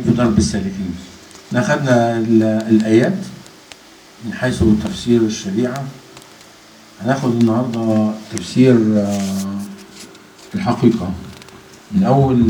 في درب السالكين أخذنا الآيات من حيث تفسير الشريعة هناخد النهاردة تفسير الحقيقة من أول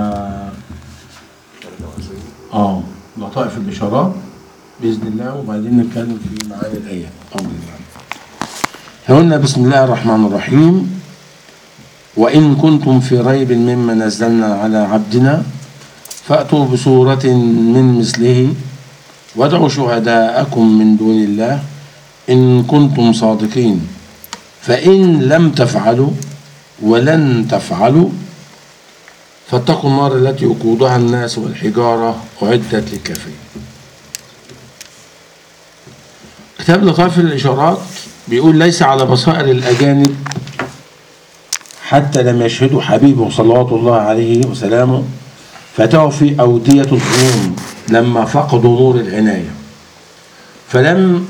اه لطائف الإشارات بإذن الله وبعدين نتكلم في معاني الآيات أمر الله قلنا بسم الله الرحمن الرحيم وإن كنتم في ريب مما نزلنا على عبدنا فأتوا بسورة من مثله وادعوا شهداءكم من دون الله إن كنتم صادقين فإن لم تفعلوا ولن تفعلوا فاتقوا النار التي وقودها الناس والحجارة أعدت للكافرين كتاب لطائف الإشارات بيقول ليس على بصائر الأجانب حتى لم يشهدوا حبيبه صلوات الله عليه وسلامه فتاه في أودية الظنون لما فقدوا نور العناية فلم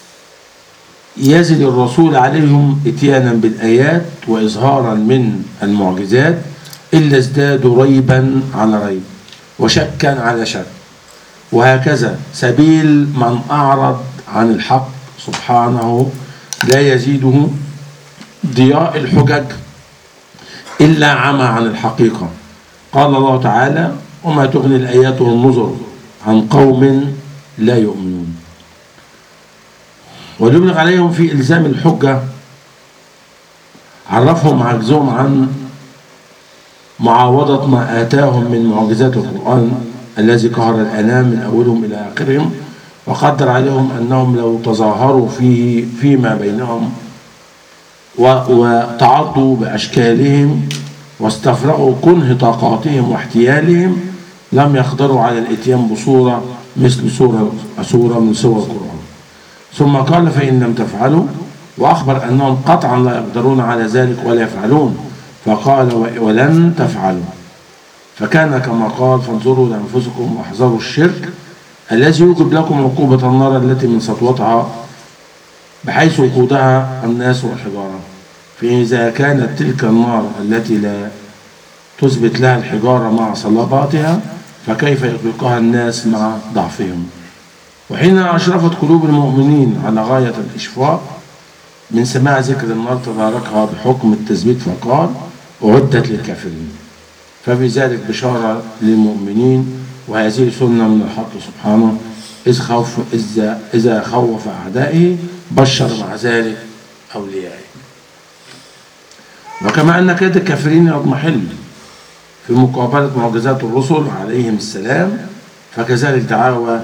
يزل الرسول عليهم اتيانا بالآيات وإظهارا من المعجزات إلا ازدادوا ريبا على ريب وشكا على شك وهكذا سبيل من أعرض عن الحق سبحانه لا يزيده ضياء الحجج إلا عمى عن الحقيقة قال الله تعالى وما تغني الآيات والنظر عن قوم لا يؤمنون وليبلغ عليهم في إلزام الحجة عرفهم عجزهم عن معاوضة ما آتاهم من معجزات القرآن الذي قهر الأنام من أولهم إلى آخرهم وقدر عليهم أنهم لو تظاهروا فيه فيما بينهم وتعضوا بأشكالهم واستفرغوا كنه طاقاتهم واحتيالهم لم يقدروا على الاتيان بصورة مثل صورة صورة من صور القرآن ثم قال فإن لم تفعلوا وأخبر أنهم قطعا لا يقدرون على ذلك ولا يفعلون فقال ولن تفعلوا فكان كما قال فانظروا لأنفسكم واحذروا الشرك الذي يوجب لكم عقوبة النار التي من سطوتها بحيث وقودها الناس والحجارة فإذا كانت تلك النار التي لا تثبت لها الحجارة مع صلاباتها فكيف يطلقها الناس مع ضعفهم وحين أشرفت قلوب المؤمنين على غاية الإشفاق من سماع ذكر النار تداركها بحكم التثبيت فقال أعدت للكافرين ففي ذلك بشارة للمؤمنين وهذه سنة من الحق سبحانه إذ خوف إذا إذا خوف أعدائه بشر مع ذلك أوليائه وكما أن كيد الكافرين يضمحل في مقابلة معجزات الرسل عليهم السلام فكذلك دعاوى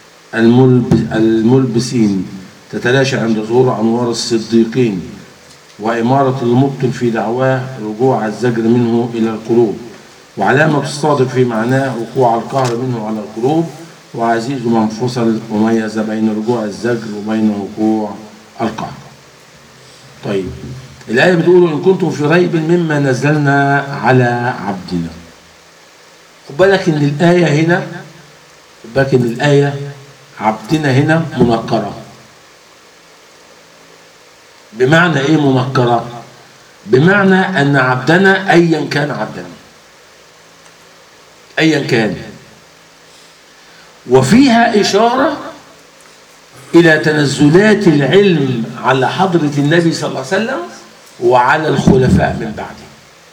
الملبسين تتلاشى عند ظهور أنوار الصديقين وإمارة المبطل في دعواه رجوع الزجر منه إلى القلوب وعلامة الصادق في معناه وقوع القهر منه على القلوب وعزيز من فصل وميز بين رجوع الزجر وبين وقوع القهر طيب الآية بتقول إن كنتم في ريب مما نزلنا على عبدنا خد بالك إن الآية هنا خد بالك إن الآية عبدنا هنا منكرة بمعنى إيه منكرة؟ بمعنى أن عبدنا أيا كان عبدنا أيا كان وفيها إشارة إلى تنزلات العلم على حضرة النبي صلى الله عليه وسلم وعلى الخلفاء من بعده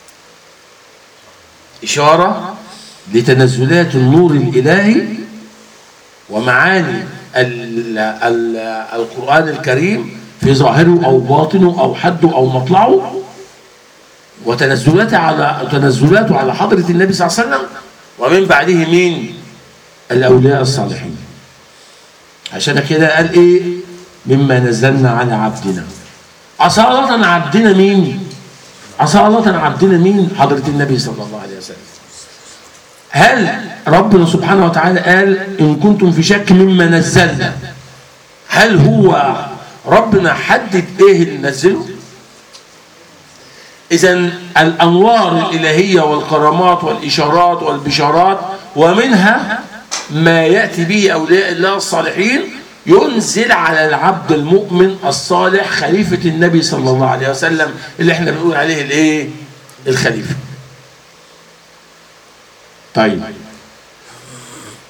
إشارة لتنزلات النور الإلهي ومعاني ال ال القرآن الكريم في ظاهره أو باطنه أو حده أو مطلعه وتنزلاته على تنزلاته على حضرة النبي صلى الله عليه وسلم ومن بعده مين؟ الأولياء الصالحين عشان كده قال إيه؟ مما نزلنا على عبدنا أصالة عبدنا مين؟ أصالة عبدنا مين؟ حضرة النبي صلى الله عليه وسلم هل ربنا سبحانه وتعالى قال إن كنتم في شك مما نزلنا هل هو ربنا حدد إيه اللي نزله؟ إذا الأنوار الإلهية والكرامات والإشارات والبشارات ومنها ما يأتي به أولياء الله الصالحين ينزل على العبد المؤمن الصالح خليفة النبي صلى الله عليه وسلم اللي احنا بنقول عليه الايه الخليفة طيب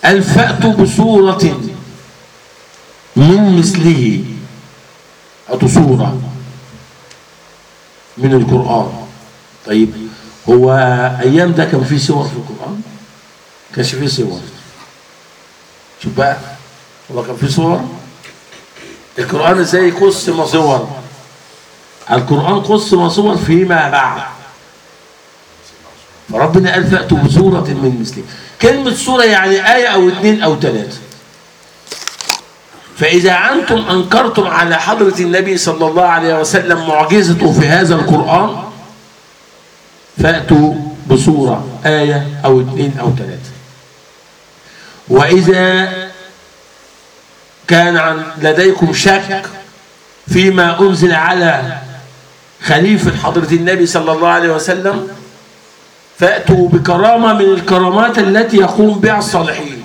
قال فأتوا بصورة من مثله أتوا صورة من القرآن طيب هو أيام ده كان في صور في القرآن كانش في صور شوف بقى هو كان في صور القرآن ازاي يقص مصور القرآن قص مصور فيما بعد فربنا قال فأتوا بصورة من مثله كلمة صورة يعني آية أو اثنين أو ثلاثة فإذا أنتم أنكرتم على حضرة النبي صلى الله عليه وسلم معجزته في هذا القرآن فأتوا بصورة آية أو اثنين أو ثلاثة وإذا كان عن لديكم شك فيما أنزل على خليفة حضرة النبي صلى الله عليه وسلم فأتوا بكرامة من الكرامات التي يقوم بها الصالحين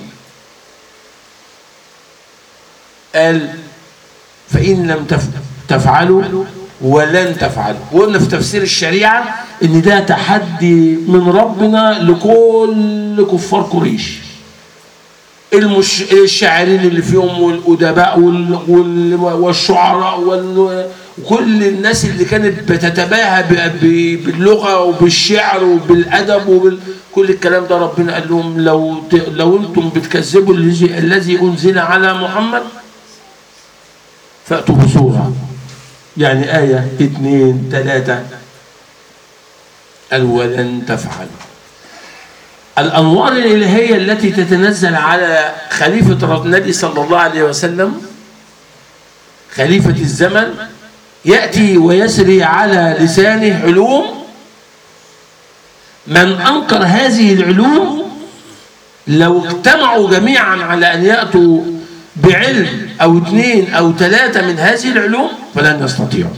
قال فإن لم تف- تفعلوا ولن تفعلوا وقلنا في تفسير الشريعة إن ده تحدي من ربنا لكل كفار قريش المش... الشاعرين اللي فيهم والأدباء وال... وال... والشعراء وال... وكل الناس اللي كانت بتتباهى ب... ب... باللغة وبالشعر وبالأدب وبال... كل الكلام ده ربنا قال لهم لو ت... لو انتم بتكذبوا الذي الذي أنزل على محمد فأتوا بصورة يعني آية اثنين ثلاثة قال ولن تفعلوا الأنوار الإلهية التي تتنزل على خليفة النبي صلى الله عليه وسلم خليفة الزمن يأتي ويسري على لسانه علوم من أنكر هذه العلوم لو اجتمعوا جميعا على أن يأتوا بعلم أو اثنين أو ثلاثة من هذه العلوم فلن يستطيعوا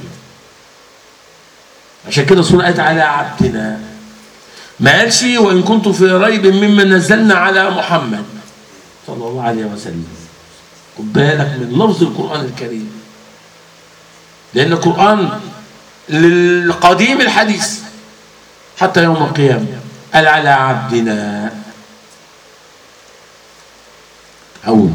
عشان كده السورة قالت على عبدنا ما قالش وإن كنت في ريب مما نزلنا على محمد صلى الله عليه وسلم خد بالك من لفظ القرآن الكريم لأن القرآن للقديم الحديث حتى يوم القيامة قال على عبدنا أو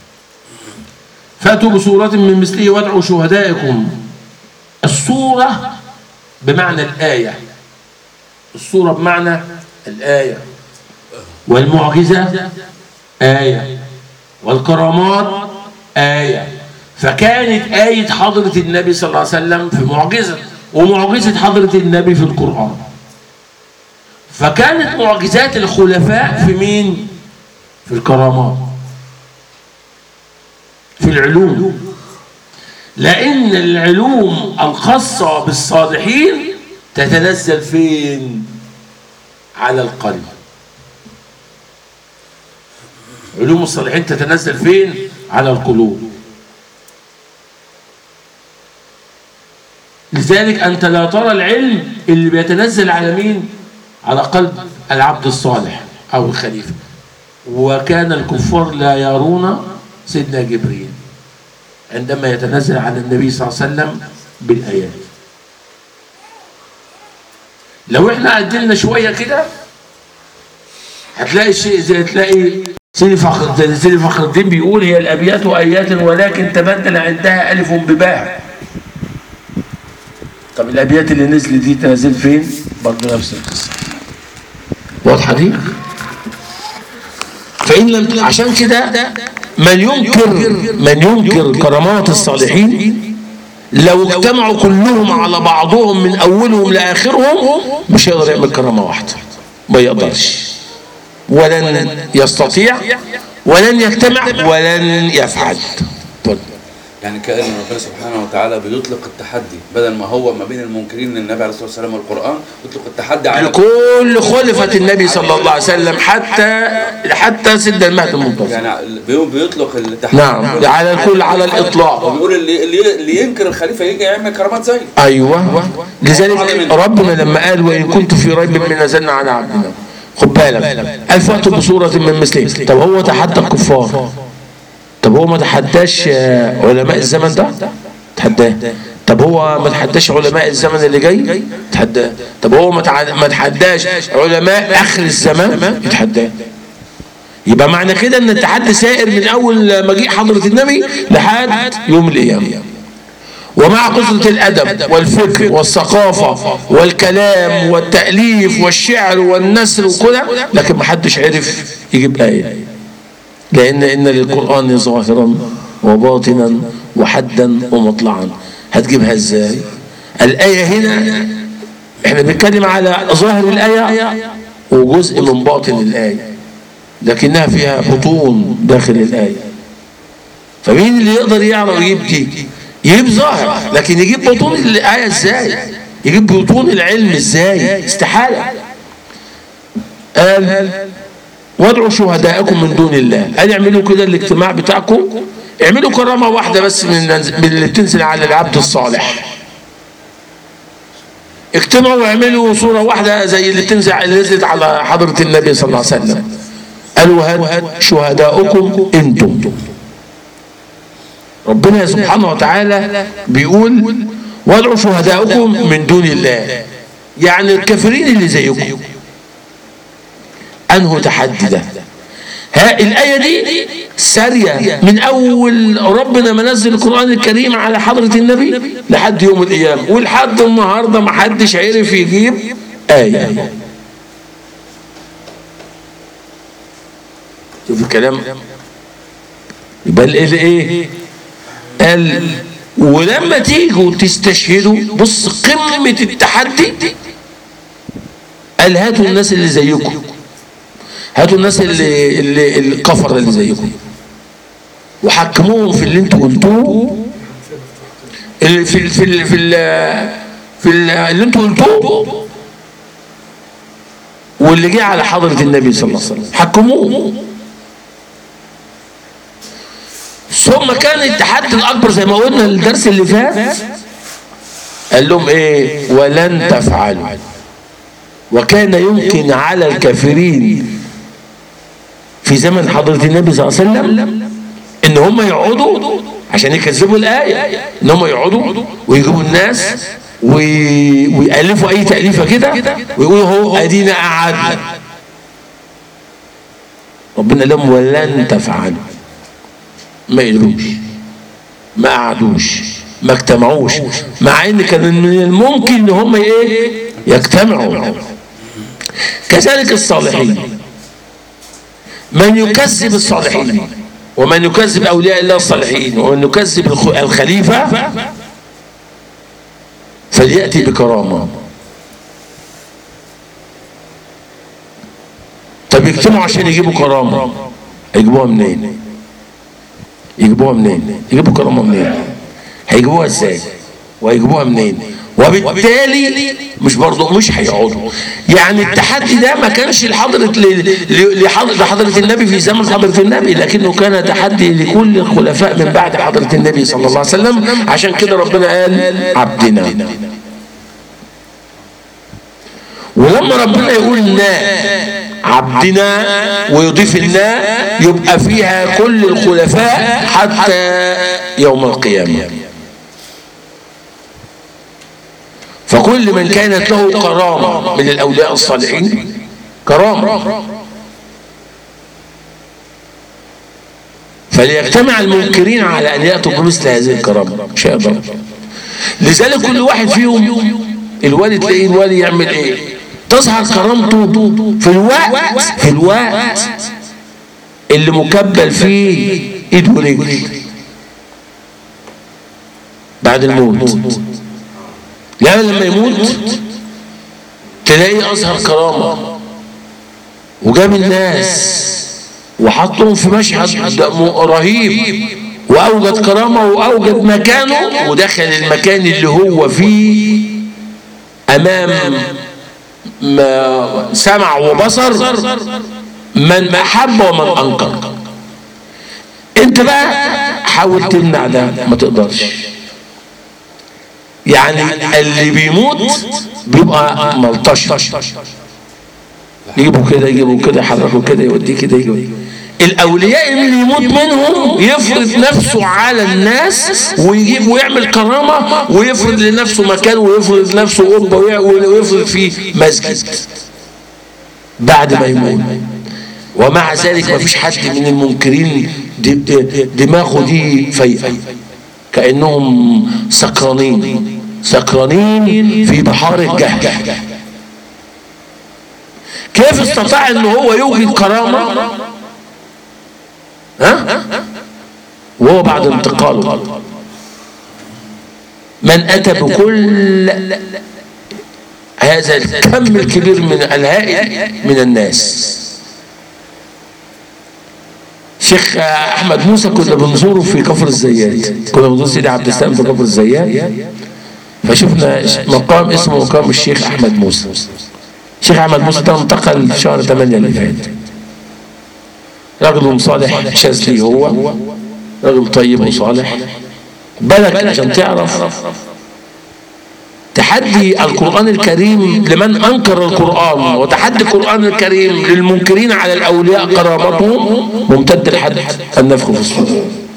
فأتوا بصورة من مثله وادعوا شهدائكم الصورة بمعنى الآية الصورة بمعنى الآية والمعجزة آية والكرامات آية فكانت آية حضرة النبي صلى الله عليه وسلم في معجزة ومعجزة حضرة النبي في القرآن فكانت معجزات الخلفاء في مين؟ في الكرامات في العلوم لأن العلوم الخاصة بالصالحين تتنزل فين على القلب علوم الصالحين تتنزل فين على القلوب لذلك أنت لا ترى العلم اللي بيتنزل على مين على قلب العبد الصالح أو الخليفة وكان الكفار لا يرون سيدنا جبريل عندما يتنزل على النبي صلى الله عليه وسلم بالآيات لو احنا عدلنا شوية كده هتلاقي الشيء زي تلاقي سيدي فخر زي سيدي فخر الدين بيقول هي الأبيات آيات ولكن تبدل عندها ألف بباء طب الأبيات اللي نزلت دي تنزل فين؟ برضه نفس القصة واضحة دي؟ فإن لم عشان كده من ينكر من ينكر كرامات الصالحين لو اجتمعوا كلهم على بعضهم من اولهم لاخرهم مش هيقدر يعمل كرامه واحده ما يقدرش ولن يستطيع ولن يجتمع ولن يفعل طيب. يعني كأن ربنا سبحانه وتعالى بيطلق التحدي بدل ما هو ما بين المنكرين للنبي عليه الصلاة والسلام والقرآن يطلق التحدي على كل خلفة النبي صلى الله عليه وسلم حتى حتى سيدنا المهد المنتظر يعني بي- بيطلق التحدي نعم على الكل على الإطلاق وبيقول اللي اللي, اللي ينكر الخليفة يجي يعمل كرامات زيه ايوه لذلك ربنا لما قال وان كنت في ريب من نزلنا على عبدنا خد بالك قال فاتوا بصوره من مثله طب هو تحدى الكفار طب هو ما تحداش آه، علماء الزمن ده تحداه طب هو ما تحداش علماء الزمن اللي جاي تحداه طب هو ما تع- ما تحداش علماء اخر الزمان يتحداه يبقى معنى كده ان التحدي سائر من اول مجيء حضرة النبي لحد يوم القيامة ومع كثرة الأدب والفكر والثقافة والكلام والتأليف والشعر والنثر وكده لكن ما حدش عرف يجيب آية لأن إن للقرآن ظاهرا وباطنا وحدا ومطلعا هتجيبها ازاي الآية هنا احنا بنتكلم على ظاهر الآية وجزء من باطن الآية لكنها فيها بطون داخل الآية فمين اللي يقدر يعرف يجيب دي يجيب ظاهر لكن يجيب بطون الآية ازاي يجيب بطون العلم ازاي استحالة قال وادعوا شهداءكم من دون الله قال اعملوا كده الاجتماع بتاعكم اعملوا كرامة واحدة بس من من اللي بتنزل على العبد الصالح اجتمعوا واعملوا صورة واحدة زي اللي بتنزل اللي نزلت على حضرة النبي صلى الله عليه وسلم قالوا هات شهداءكم انتم ربنا سبحانه وتعالى بيقول وادعوا شهداءكم من دون الله يعني الكافرين اللي زيكم انه تحدي ده ها الآية دي سارية من أول ربنا ما نزل القرآن الكريم على حضرة النبي لحد يوم القيامة ولحد النهاردة ما حدش عرف يجيب آية شوف الكلام يبقى الايه قال ولما تيجوا تستشهدوا بص قمة التحدي قال هاتوا الناس اللي زيكم هاتوا الناس اللي اللي الكفر اللي زيكم وحكموهم في اللي انتوا قلتوه اللي في ال في ال في ال في ال اللي انتوا قلتوه واللي جه على حضرة النبي صلى الله عليه وسلم حكموه ثم كان التحدي الأكبر زي ما قلنا الدرس اللي فات قال لهم ايه ولن تفعلوا وكان يمكن على الكافرين في زمن حضرة النبي صلى الله عليه وسلم ان هم يقعدوا عشان يكذبوا الآية ان هم يقعدوا ويجيبوا الناس وي... ويألفوا اي تأليفة كده ويقولوا هو ادينا قعدنا ربنا لهم ولن تفعلوا ما قدروش ما قعدوش ما اجتمعوش مع ان كان من الممكن ان هم ايه يجتمعوا كذلك الصالحين من يكذب الصالحين ومن يكذب أولياء الله الصالحين ومن يكذب الخليفة فليأتي بكرامة طب يجتمعوا عشان يجيبوا كرامة يجيبوها منين يجيبوها منين يجيبوا كرامة منين هيجيبوها ازاي وهيجيبوها منين وبالتالي مش برضه مش هيقعدوا يعني التحدي ده ما كانش لحضرة لحضرة النبي في زمن حضرة النبي لكنه كان تحدي لكل الخلفاء من بعد حضرة النبي صلى الله عليه وسلم عشان كده ربنا قال عبدنا ولما ربنا يقول نا عبدنا ويضيف النا يبقى فيها كل الخلفاء حتى يوم القيامه فكل من كانت له كرامة من الأولياء الصالحين كرامة فليجتمع المنكرين على أن يأتوا بمثل هذه الكرامة مش هيقدر لذلك كل واحد فيهم الوالي تلاقيه الوالي يعمل ايه تظهر كرامته في الوقت في الوقت اللي مكبل فيه ايد ورجل بعد الموت يعني لما يموت تلاقي أظهر كرامة وجاب الناس وحطهم في مشهد رهيب وأوجد كرامة وأوجد مكانه ودخل المكان اللي هو فيه أمام ما سمع وبصر من أحب ومن أنكر أنت بقى حاول تمنع ده ما تقدرش يعني اللي بيموت بيبقى ملطش يجيبوا كده يجيبوا كده يحركوا كده يوديه كده يجيبوا الاولياء اللي يموت منهم يفرض نفسه على الناس ويجيب ويعمل كرامه ويفرض لنفسه مكان ويفرض لنفسه قبه ويفرض فيه مسجد بعد ما يموت ومع ذلك ما فيش حد من المنكرين د- د- دماغه دي فايقة كأنهم سكرانين سكرانين في بحار الجهل كيف استطاع ان هو يوجد كرامة ها وهو بعد انتقاله من اتى بكل هذا الكم الكبير من الهائل من الناس شيخ احمد موسى كنا بنزوره في كفر الزيات كنا بنزور سيدي عبد السلام في كفر الزيات فشفنا مقام اسمه مقام الشيخ احمد موسى الشيخ احمد موسى ده انتقل في شهر 8 اللي فات رجل صالح شاذلي هو رجل طيب وصالح بالك عشان تعرف تحدي القرآن الكريم لمن أنكر القرآن وتحدي القرآن الكريم للمنكرين على الأولياء كرامتهم ممتد لحد النفخ في الصور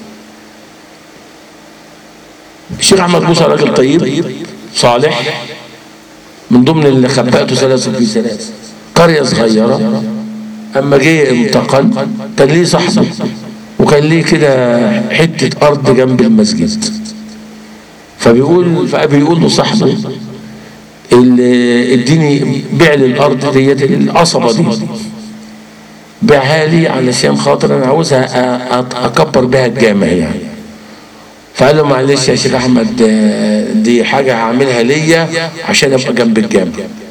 الشيخ أحمد موسى راجل طيب صالح من ضمن اللي خبأته ثلاثة في ثلاثة قرية صغيرة أما جه انتقل كان ليه صاحبه وكان ليه كده حتة أرض جنب المسجد فبيقول فبيقول له صاحبه اللي اديني بيع لي الارض ديت القصبه دي بيعها لي علشان خاطر انا عاوزها أ- أ- اكبر بيها الجامع يعني فقال له معلش يا شيخ احمد آه، دي حاجه هعملها ليا عشان ابقى جنب الجامع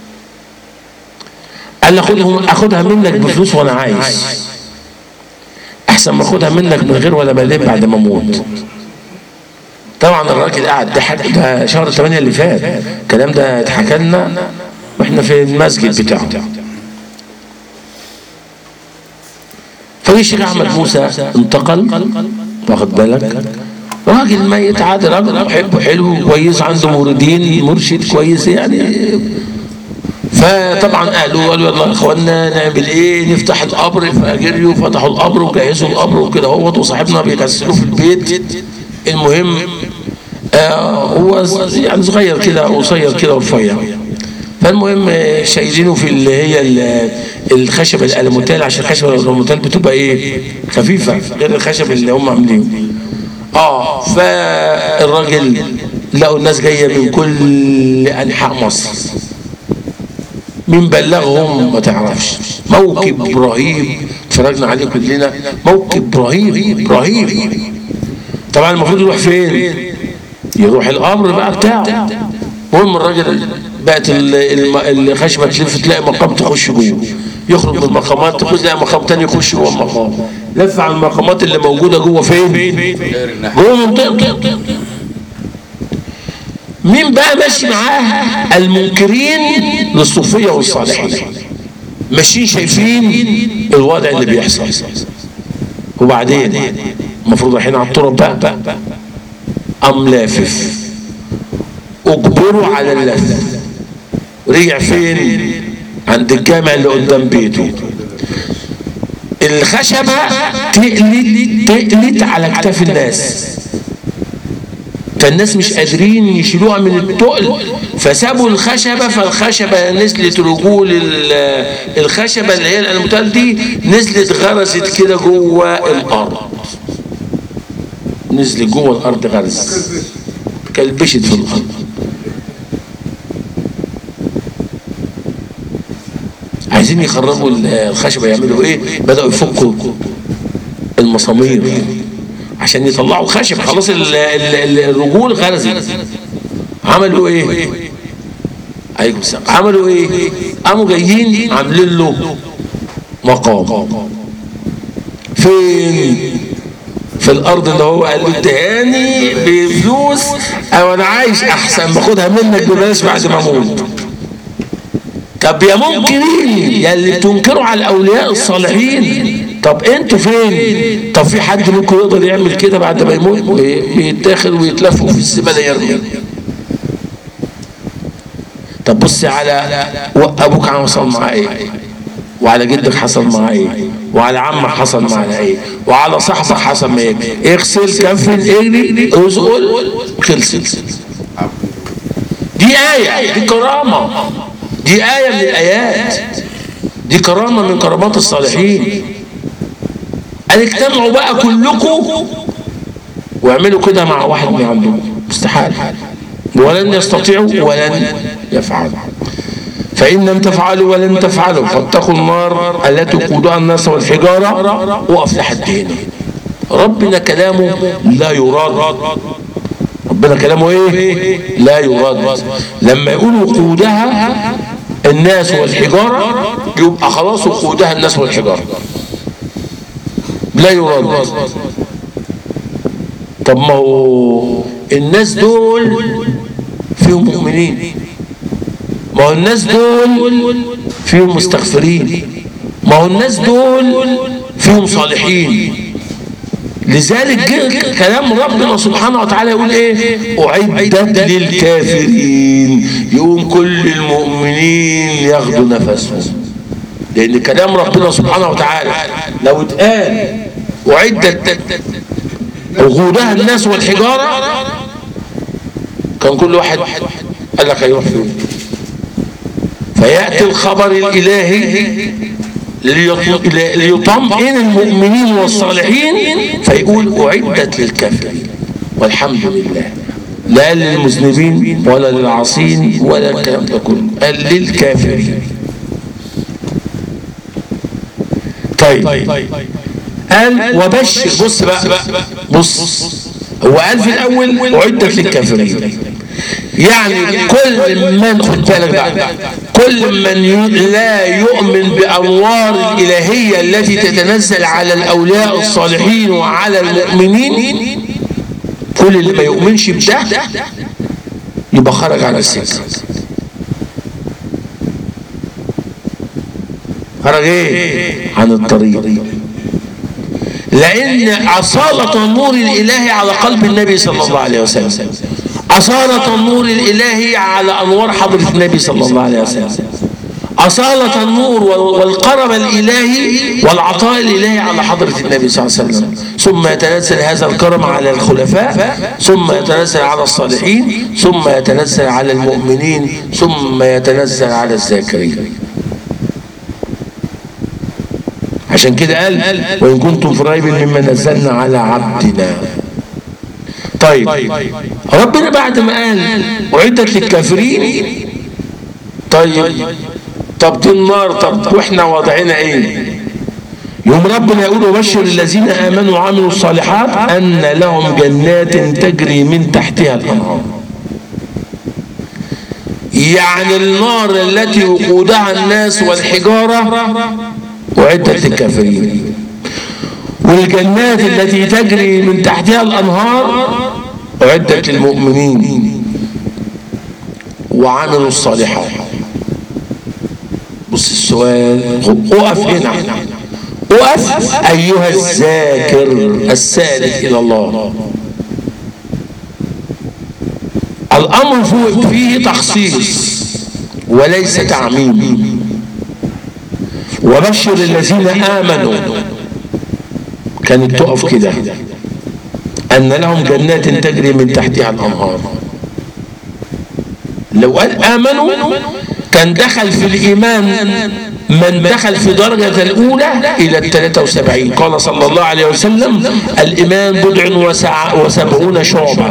قال له خدهم اخدها منك بفلوس وانا عايش احسن ما اخدها منك من غير ولا مليم بعد ما اموت طبعا الراجل قاعد ده حاجة ده شهر 8 اللي فات الكلام ده اتحكى لنا واحنا في المسجد بتاعه فجه الشيخ احمد موسى انتقل واخد بالك راجل ميت عادي راجل حلو حلو كويس عنده موردين مرشد كويس يعني فطبعا قالوا قالوا يلا يا اخوانا نعمل ايه نفتح القبر فجريوا فتحوا القبر وجهزوا القبر وكده هوت وصاحبنا بيغسلوه في البيت المهم آه هو يعني صغير كده قصير كده ورفيع فالمهم آه، شايلينه في اللي هي ال- الخشب الالموتال عشان الخشب الالموتال بتبقى ايه خفيفه غير الخشب اللي هم عاملينه اه فالراجل لقوا الناس جايه من كل انحاء مصر مين بلغهم ما تعرفش موكب رهيب اتفرجنا عليه كلنا موكب رهيب رهيب طبعا المفروض يروح فين يروح القبر بقى بتاعه المهم الراجل بقت ال- الم- الخشبه تلف تلاقي مقام تخش جوه يخرج من المقامات تخش تلاقي مقام تاني يخش جوه المقام لف على المقامات اللي موجوده جوه فين غير الناحية جوه منطقه مين بقى ماشي معاه المنكرين للصوفيه والصالحين ماشيين شايفين الوضع اللي بيحصل وبعدين المفروض رايحين على الطرق بقى قام لافف اجبروا على اللف رجع فين عند الجامع اللي قدام بيته الخشبة تقلت تقلت على اكتاف الناس فالناس مش قادرين يشيلوها من التقل فسابوا الخشبة فالخشبة نزلت رجول ال- الخشبة اللي هي الألموتال دي نزلت غرزت كده جوه الأرض نزلت جوه الأرض غرز كلبشت في الأرض عايزين يخرجوا ال- الخشبة يعملوا ايه بدأوا يفكوا المسامير عشان يطلعوا الخشب خلاص ال- ال- ال- الرجول غرزت عملوا ايه عليكم السلام عملوا ايه قاموا جايين عاملين له مقام فين في الارض اللي هو قال له ادهاني بفلوس او انا عايش احسن باخدها منك ببلاش بعد ما اموت طب يا منكرين يا اللي بتنكروا على الاولياء الصالحين طب انتوا فين طب في حد منكم يقدر يعمل كده بعد ما يموت ويتاخد ويتلفوا في الزباله يرمي طب بص على ابوك حصل معاه ايه وعلى جدك حصل معاه ايه وعلى عمك حصل معاه ايه وعلى صاحبك حصل معاه ايه اغسل كفن اجري ازقل خلصت دي آية دي كرامة دي آية من الآيات دي كرامة من كرامات الصالحين قال اجتمعوا بقى كلكم واعملوا كده مع واحد من عندكم مستحيل ولن يستطيعوا ولن يفعلوا فإن لم تفعلوا ولن تفعلوا فاتقوا النار التي وقودها الناس والحجارة وقف لحد هنا ربنا كلامه لا يراد ربنا كلامه ايه لا يراد لما يقول وقودها الناس والحجارة يبقى خلاص وقودها الناس والحجارة لا يراد طب ما هو الناس دول فيهم مؤمنين ما هو الناس دول فيهم مستغفرين ما هو الناس دول فيهم صالحين لذلك جه كلام ربنا سبحانه وتعالى يقول ايه اعدت للكافرين يقوم كل المؤمنين ياخدوا نفسهم لان كلام ربنا سبحانه وتعالى لو اتقال اعدت وقودها الناس والحجاره كان كل واحد قال لك هيروح فين فياتي الخبر الالهي ليطمئن المؤمنين والصالحين فيقول أعدت للكافرين والحمد لله لا للمذنبين ولا للعاصين ولا الكلام ده كله قال للكافرين طيب قال وبشر بص بقى بص هو قال في الأول أعدت للكافرين يعني كل من خد بالك بقى كل من لا يؤمن بأنوار الإلهية التي تتنزل على الأولياء الصالحين وعلى المؤمنين كل اللي ما يؤمنش بده يبقى خرج على السكة خرج ايه عن الطريق لأن أصالة النور الإلهي على قلب النبي صلى الله عليه وسلم أصالة النور الإلهي على أنوار حضرة النبي صلى الله عليه وسلم أصالة النور والقرب الإلهي والعطاء الإلهي على حضرة النبي صلى الله عليه وسلم ثم يتنزل هذا الكرم على الخلفاء ثم يتنزل على الصالحين ثم يتنزل على المؤمنين ثم يتنزل على الذاكرين عشان كده قال وإن كنتم في ريب مما نزلنا على عبدنا طيب ربنا بعد ما قال أعدت للكافرين طيب طب دي النار طب واحنا وضعنا ايه يوم ربنا يقول وبشر الذين امنوا وعملوا الصالحات ان لهم جنات تجري من تحتها الانهار يعني النار التي وقودها الناس والحجاره اعدت للكافرين والجنات التي تجري من تحتها الانهار اعدت للمؤمنين وعملوا الصالحات بص السؤال اقف هنا اقف ايها الذاكر السالك الى الله الامر فيه تخصيص وليس تعميم وبشر الذين امنوا كانت تقف كده ان لهم جنات تجري من تحتها الانهار لو قال امنوا كان دخل في الإيمان من دخل في درجة الأولى إلى الثلاثة وسبعين قال صلى الله عليه وسلم الإيمان بضع وسبعون شعبة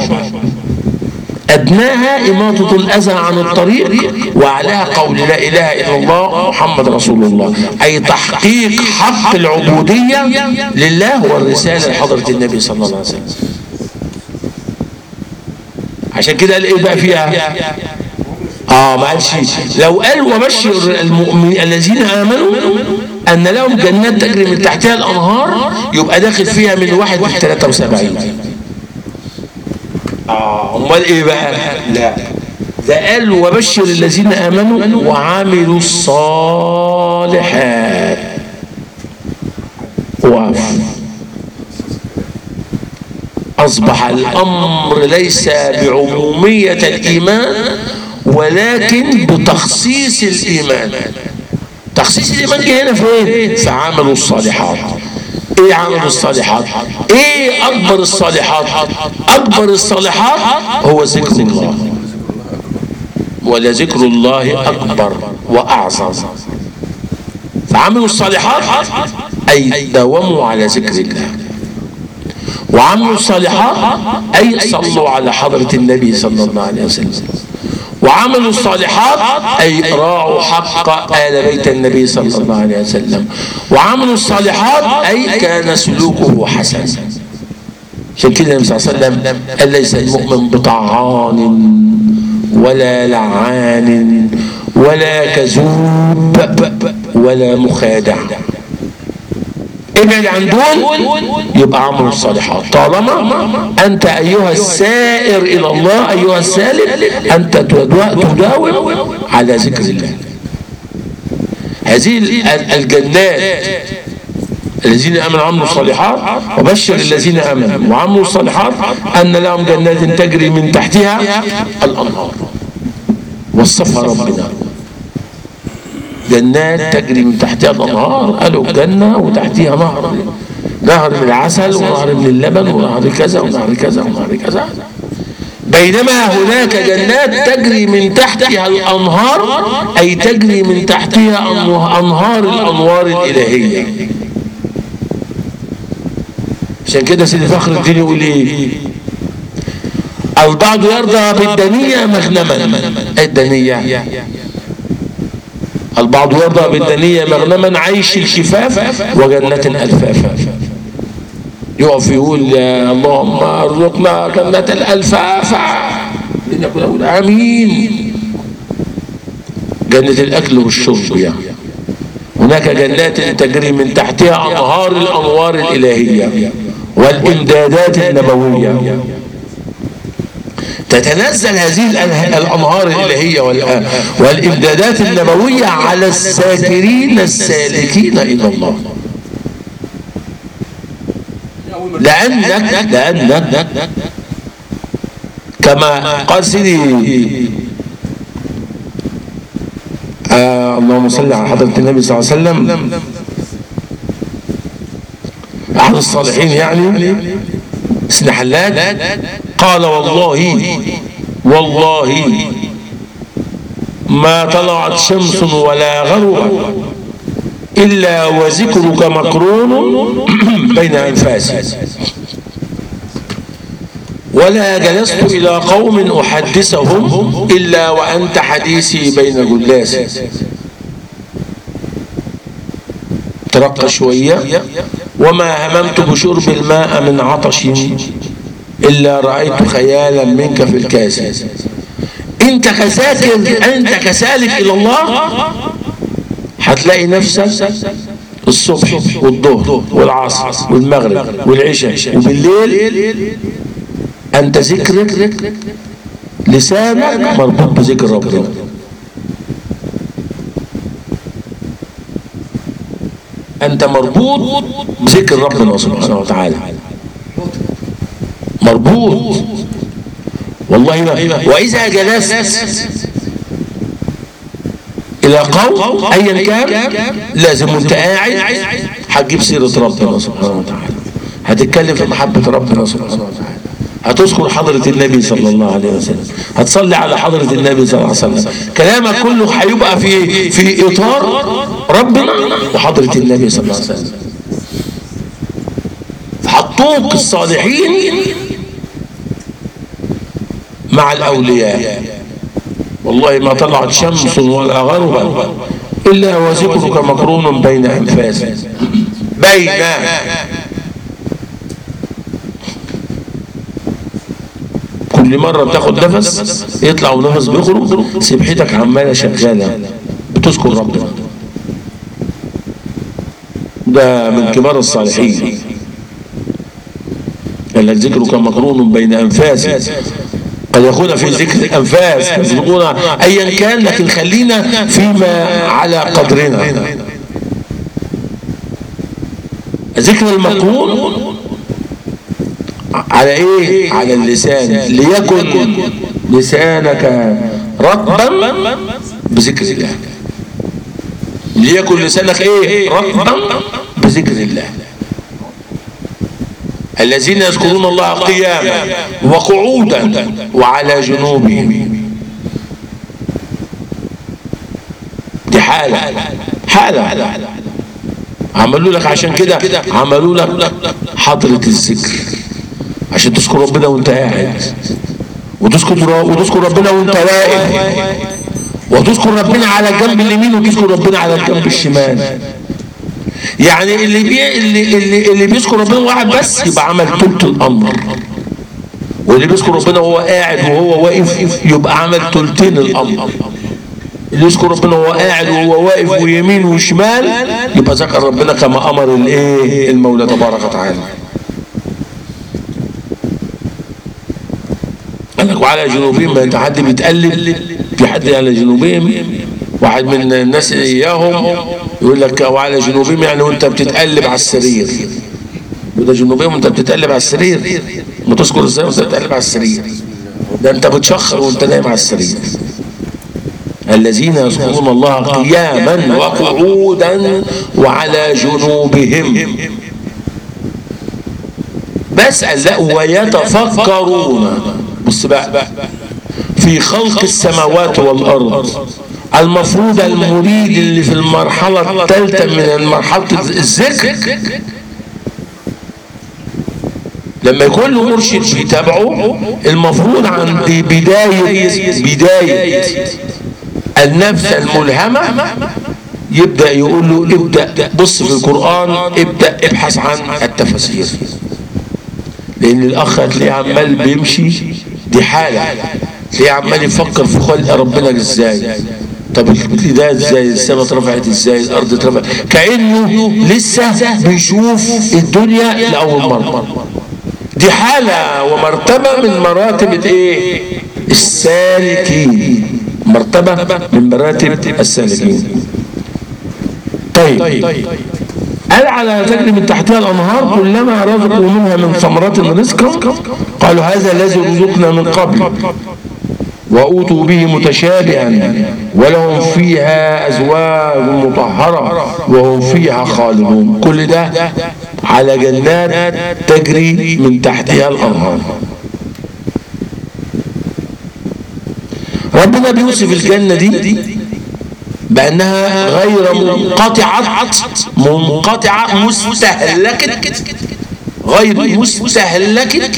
أدناها إماطة الأذى عن الطريق وعلاها قول لا إله إلا الله محمد رسول الله أي تحقيق حق العبودية لله والرسالة لحضرة النبي صلى الله عليه وسلم عشان كده قال إيه بقى فيها اه ما قالش لو قال وبشر المؤمنين الذين امنوا ان لهم جنات تجري من تحتها الانهار يبقى داخل فيها من واحد من 73 اه امال ايه بقى لا ده قال وبشر الذين امنوا وعملوا الصالحات وقف اصبح الامر ليس بعموميه الايمان ولكن بتخصيص الإيمان تخصيص الإيمان جه هنا فين؟ في عمل الصالحات ايه عمل الصالحات ايه اكبر الصالحات اكبر الصالحات هو ذكر الله ولذكر الله اكبر واعظم فعمل الصالحات أي داوموا على ذكر الله وعملوا الصالحات أي صلوا على حضرة النبي صلى الله عليه وسلم وعملوا الصالحات أي راعوا حق آل بيت النبي صلى الله عليه وسلم وعملوا الصالحات أي كان سلوكه حسنا عشان كده النبي صلى الله عليه وسلم قال ليس المؤمن بطعان ولا لعان ولا كذوب ولا مخادع ابعد عن دول يبقى عمل الصالحات طالما انت ايها السائر الى الله ايها السالك انت تداوم على ذكر الله هذه الجنات الذين امنوا وعملوا الصالحات وبشر الذين امنوا وعملوا الصالحات ان لهم جنات تجري من تحتها الانهار وصفها ربنا جنات تجري من تحتها الانهار قالوا جنه وتحتها نهر نهر من العسل ونهر من اللبن ونهر كذا ونهر كذا ونهر كذا بينما هناك جنات تجري من تحتها الانهار اي تجري من تحتها انهار الانوار الالهيه عشان كده سيدي فخر الدين يقول ايه البعض يرضى بالدنيا مغنما الدنيا البعض يرضى بالدنيا مغنما عيش الكفاف وجنة الفافا يقف يقول يا اللهم ارزقنا جنة الالفاف نقول امين جنة الاكل والشرب يعني هناك جنات تجري من تحتها انهار الانوار الالهيه والامدادات النبويه تتنزل هذه الأنهار الإلهية والإمدادات النبوية على الساكرين السالكين إلى الله لأنك لأنك كما قال سيدي آه اللهم صل على حضرة النبي صلى الله عليه وسلم أحد الصالحين يعني سيدنا حلاد قال والله والله ما طلعت شمس ولا غربت إلا وذكرك مقرون بين أنفاسي ولا جلست إلى قوم أحدثهم إلا وأنت حديثي بين جلاسي ترقى شوية وما هممت بشرب الماء من عطش إلا رأيت خيالا منك في الكاس أنت كساكر أنت كسالك إلى الله هتلاقي نفسك الصبح والظهر والعصر والمغرب والعشاء وبالليل أنت ذكرك لسانك مربوط بذكر ربنا أنت مربوط بذكر ربنا سبحانه وتعالى مربوط والله ما وإذا جلست إلى قوم أيا كان لازم وأنت قاعد هتجيب سيرة ربنا سبحانه وتعالى هتتكلم في محبة ربنا سبحانه وتعالى هتذكر حضرة النبي صلى الله عليه وسلم هتصلي على حضرة النبي صلى الله عليه وسلم كلامك كله هيبقى في في إطار ربنا وحضرة النبي صلى الله عليه وسلم حطوك الصالحين مع الأولياء والله ما طلعت شمس ولا غربت إلا وذكرك مقرون بين أنفاسي بين كل مرة بتاخد نفس يطلع ونفس بيخرج سبحتك عمالة شغالة بتذكر ربنا ده من كبار الصالحين قال لك ذكرك مقرون بين أنفاسي قد يكون في ذكر الأنفاس قد يكون أيا كان لكن خلينا فيما على قدرنا ذكر المقرون على ايه على اللسان ليكن لسانك رطبا بذكر الله ليكن لسانك ايه رطبا بذكر الله الذين يذكرون الله قياما وقعودا وعلى جنوبهم دي حالة حالة عملوا لك عشان كده عملوا لك حضرة الذكر عشان تذكر ربنا وانت قاعد وتذكر وتذكر ربنا وانت واقف وتذكر ربنا على الجنب اليمين وتذكر ربنا على الجنب الشمال يعني اللي بي اللي اللي, اللي بيذكر ربنا واحد بس يبقى عمل تلت الامر واللي بيذكر ربنا وهو قاعد وهو واقف يبقى عمل تلتين الامر اللي يذكر ربنا وهو قاعد وهو واقف ويمين وشمال يبقى ذكر ربنا كما امر الايه المولى تبارك وتعالى قال لك وعلى جنوبهم ما انت حد بيتقلب في حد على جنوبهم واحد من الناس اياهم يقول لك وعلى جنوبهم يعني وانت بتتقلب على السرير وده جنوبهم وانت بتتقلب على السرير ما تذكر ازاي وانت بتتقلب على السرير ده انت بتشخر وانت نايم على السرير الذين يذكرون الله قياما وقعودا وعلى جنوبهم بس لا ويتفكرون بص بقى في خلق السماوات والارض المفروض المريد اللي في المرحلة الثالثة من مرحلة الذكر لما يكون له مرشد بيتابعه المفروض عند بداية بداية النفس الملهمة يبدأ يقول له ابدأ بص في القرآن ابدأ ابحث عن التفاسير لأن الأخ هتلاقيه عمال بيمشي دي حالة تلاقيه عمال يفكر في خلق ربنا ازاي طب ده ازاي السماء اترفعت ازاي الارض اترفعت كانه لسه بيشوف الدنيا لاول مره دي حاله ومرتبه من مراتب الايه السالكين مرتبه من مراتب السالكين طيب قال على تجري من تحتها الانهار كلما رزقوا منها من ثمرات رزقا قالوا هذا الذي رزقنا من قبل وأوتوا به متشابها ولهم فيها أزواج مطهرة وهم فيها خالدون كل ده على جنات تجري من تحتها الأنهار ربنا بيوصف الجنة دي بأنها غير منقطعة منقطعة مستهلكة غير مستهلكة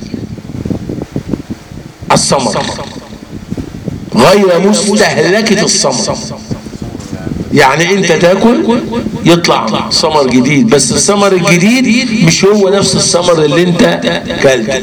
الثمر غير مستهلكة الثمر يعني انت تاكل يطلع ثمر جديد بس الثمر الجديد مش هو نفس الثمر اللي انت كلته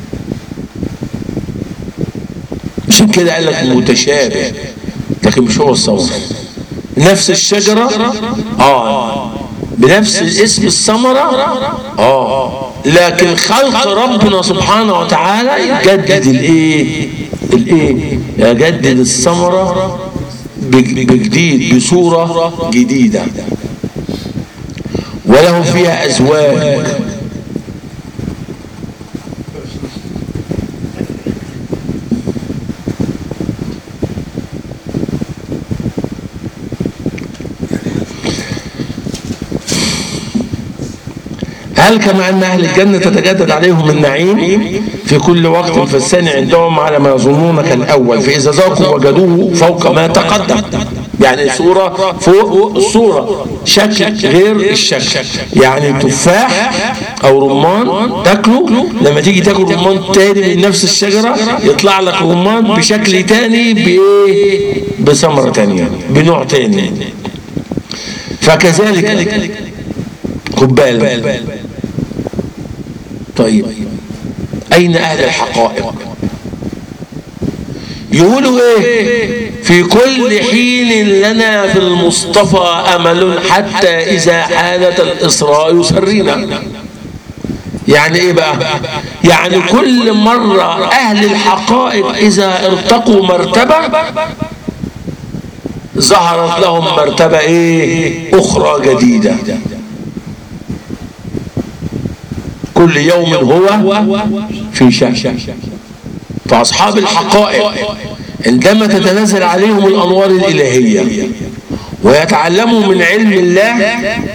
عشان كده قال لك متشابه لكن مش هو الثمر نفس الشجرة اه بنفس اسم الثمرة اه لكن خلق ربنا سبحانه وتعالى يجدد الايه الايه يجدد الثمرة بجديد بصورة جديدة ولهم فيها ازواج هل كما أن أهل الجنة تتجدد عليهم النعيم في كل وقت فالثاني عندهم على ما يظنون كالأول فإذا ذاقوا وجدوه فوق ما تقدم يعني صورة فوق الصورة شكل غير الشكل يعني تفاح أو رمان تاكله لما تيجي تاكل رمان تاني من نفس الشجرة يطلع لك رمان بشكل تاني بإيه بثمرة تانية بنوع تاني فكذلك خد بالك طيب أين أهل الحقائق يقولوا إيه في كل حين لنا في المصطفى أمل حتى إذا حالت الإسراء يسرينا يعني إيه بقى يعني كل مرة أهل الحقائق إذا ارتقوا مرتبة ظهرت لهم مرتبة إيه أخرى جديدة كل يوم هو في شأن فأصحاب الحقائق عندما تتنزل عليهم الأنوار الإلهية ويتعلموا من علم الله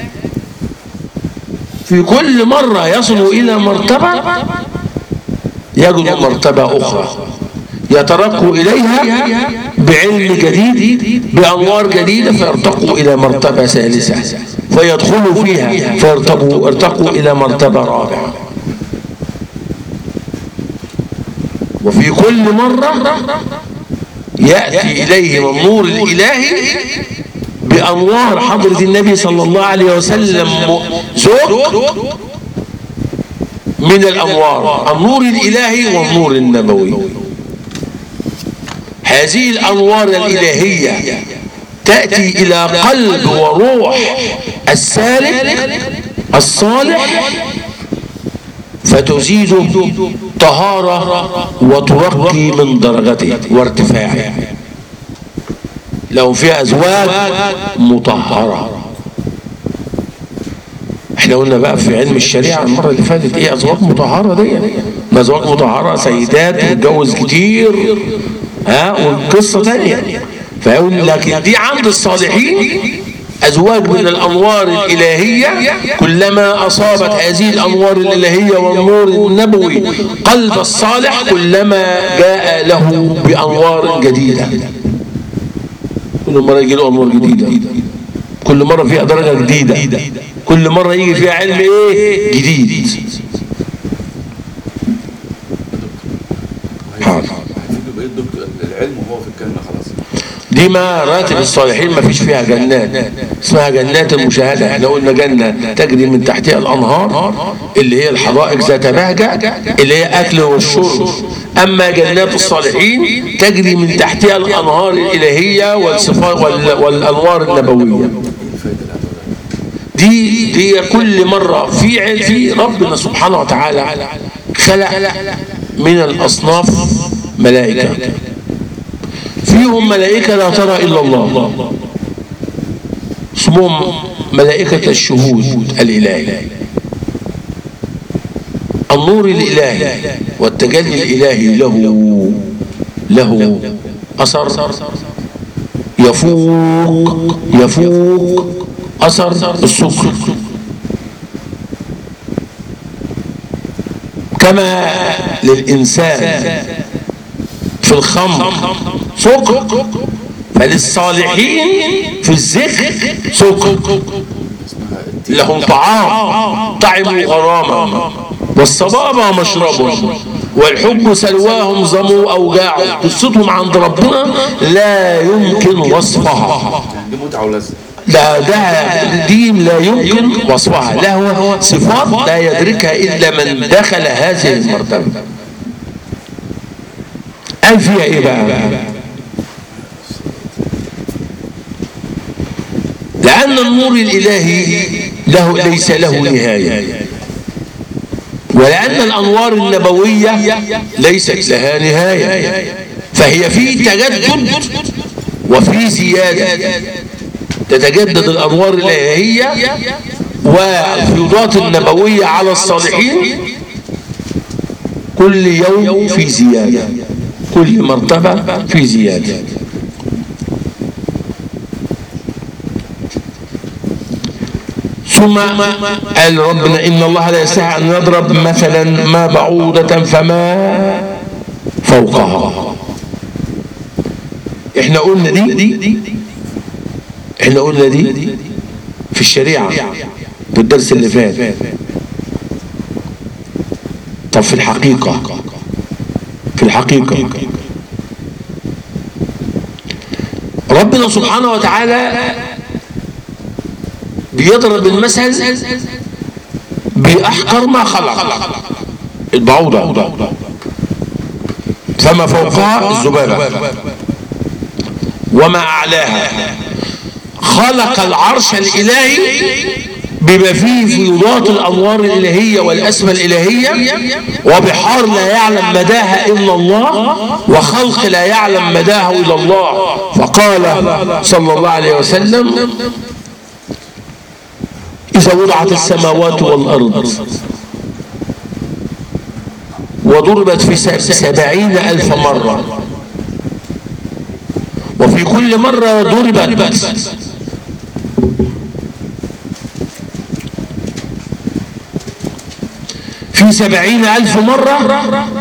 في كل مرة يصلوا إلى مرتبة يجدوا مرتبة أخرى يترقوا إليها بعلم جديد بأنوار جديدة فيرتقوا إلى مرتبة ثالثة فيدخلوا فيها فيرتقوا ارتقوا إلى مرتبة رابعة وفي كل مرة يأتي إليهم النور الإلهي بأنوار حضرة النبي صلى الله عليه وسلم زوج من الأنوار النور الإلهي والنور النبوي هذه الأنوار الإلهية تأتي إلى قلب وروح السالك الصالح فتزيد طهارة وترقي من درجته وارتفاعه لو في أزواج مطهرة احنا قلنا بقى في علم الشريعة المرة اللي فاتت ايه أزواج مطهرة دي ما أزواج مطهرة سيدات متجوز كتير ها والقصة تانية فيقول لكن دي عند الصالحين أزواج من الأنوار الإلهية كلما أصابت هذه الأنوار الإلهية والنور النبوي قلب الصالح كلما جاء له بأنوار جديدة كل مرة يجي له أنوار جديدة كل مرة فيها درجة جديدة كل مرة يجي فيها علم إيه جديد حاضر هيفيدوا بايه الدكتور العلم وهو في الكلمه خلاص دي ما راتب الصالحين ما فيش فيها جنات اسمها جنات المشاهدة احنا قلنا جنة تجري من تحتها الأنهار اللي هي الحدائق ذات بهجة اللي هي أكل والشرب أما جنات الصالحين تجري من تحتها الأنهار الإلهية والصفات وال- والأنوار النبوية ايه الفايده اللي هتقولها دي دي كل مرة في عل- في ربنا سبحانه وتعالى خلق من الأصناف ملائكة فيهم ملائكة لا ترى إلا الله اسمهم ملائكة الشهود الإلهي النور الإلهي والتجلي الإلهي له له أثر يفوق يفوق أثر السكر كما للإنسان في الخمر سكر فللصالحين في الذكر سكر اسمها التين لهم طعام طعموا غراما والصبابة مشربهم والحب سلواهم ظموا أوجاعهم قصتهم عند ربنا لا يمكن وصفها يعني دي متعه ولذه لا ده دي لا يمكن وصفها له صفات لا يدركها إلا من دخل هذه المرتبة قال فيها إيه بقى لأن النور الإلهي له ليس له نهاية ولأن الأنوار النبوية ليست لها نهاية فهي في تجدد وفي زيادة تتجدد الأنوار الإلهية والفيوضات النبوية على الصالحين كل يوم في زيادة كل مرتبة في زيادة ثم قال ربنا إن الله لا يستحي أن يضرب مثلا ما بعوضة فما فوقها احنا قلنا دي احنا قلنا دي في الشريعة في الدرس اللي فات طب في الحقيقة في الحقيقة ربنا سبحانه وتعالى بيضرب المثل بأحقر ما خلق البعوضة فما فوقها الذبابة وما أعلاها خلق العرش الإلهي بما فيه فيوضات الأنوار الإلهية والأسمى الإلهية وبحار لا يعلم مداها إلا الله وخلق لا يعلم مداها إلا الله فقال صلى الله عليه وسلم إذا وضعت السماوات والأرض وضربت في سبعين ألف مرة وفي كل مرة ضربت في سبعين ألف مرة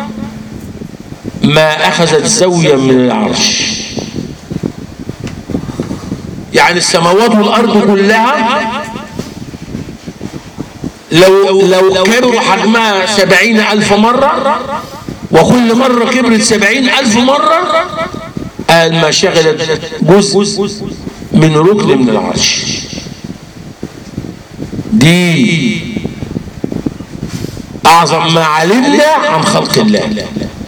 ما أخذت زاوية من العرش يعني السماوات والأرض كلها لو لو كبر حجمها سبعين ألف مرة وكل مرة كبرت سبعين ألف مرة قال ما شغلت جزء من ركن من العرش دي أعظم ما علمنا عن خلق الله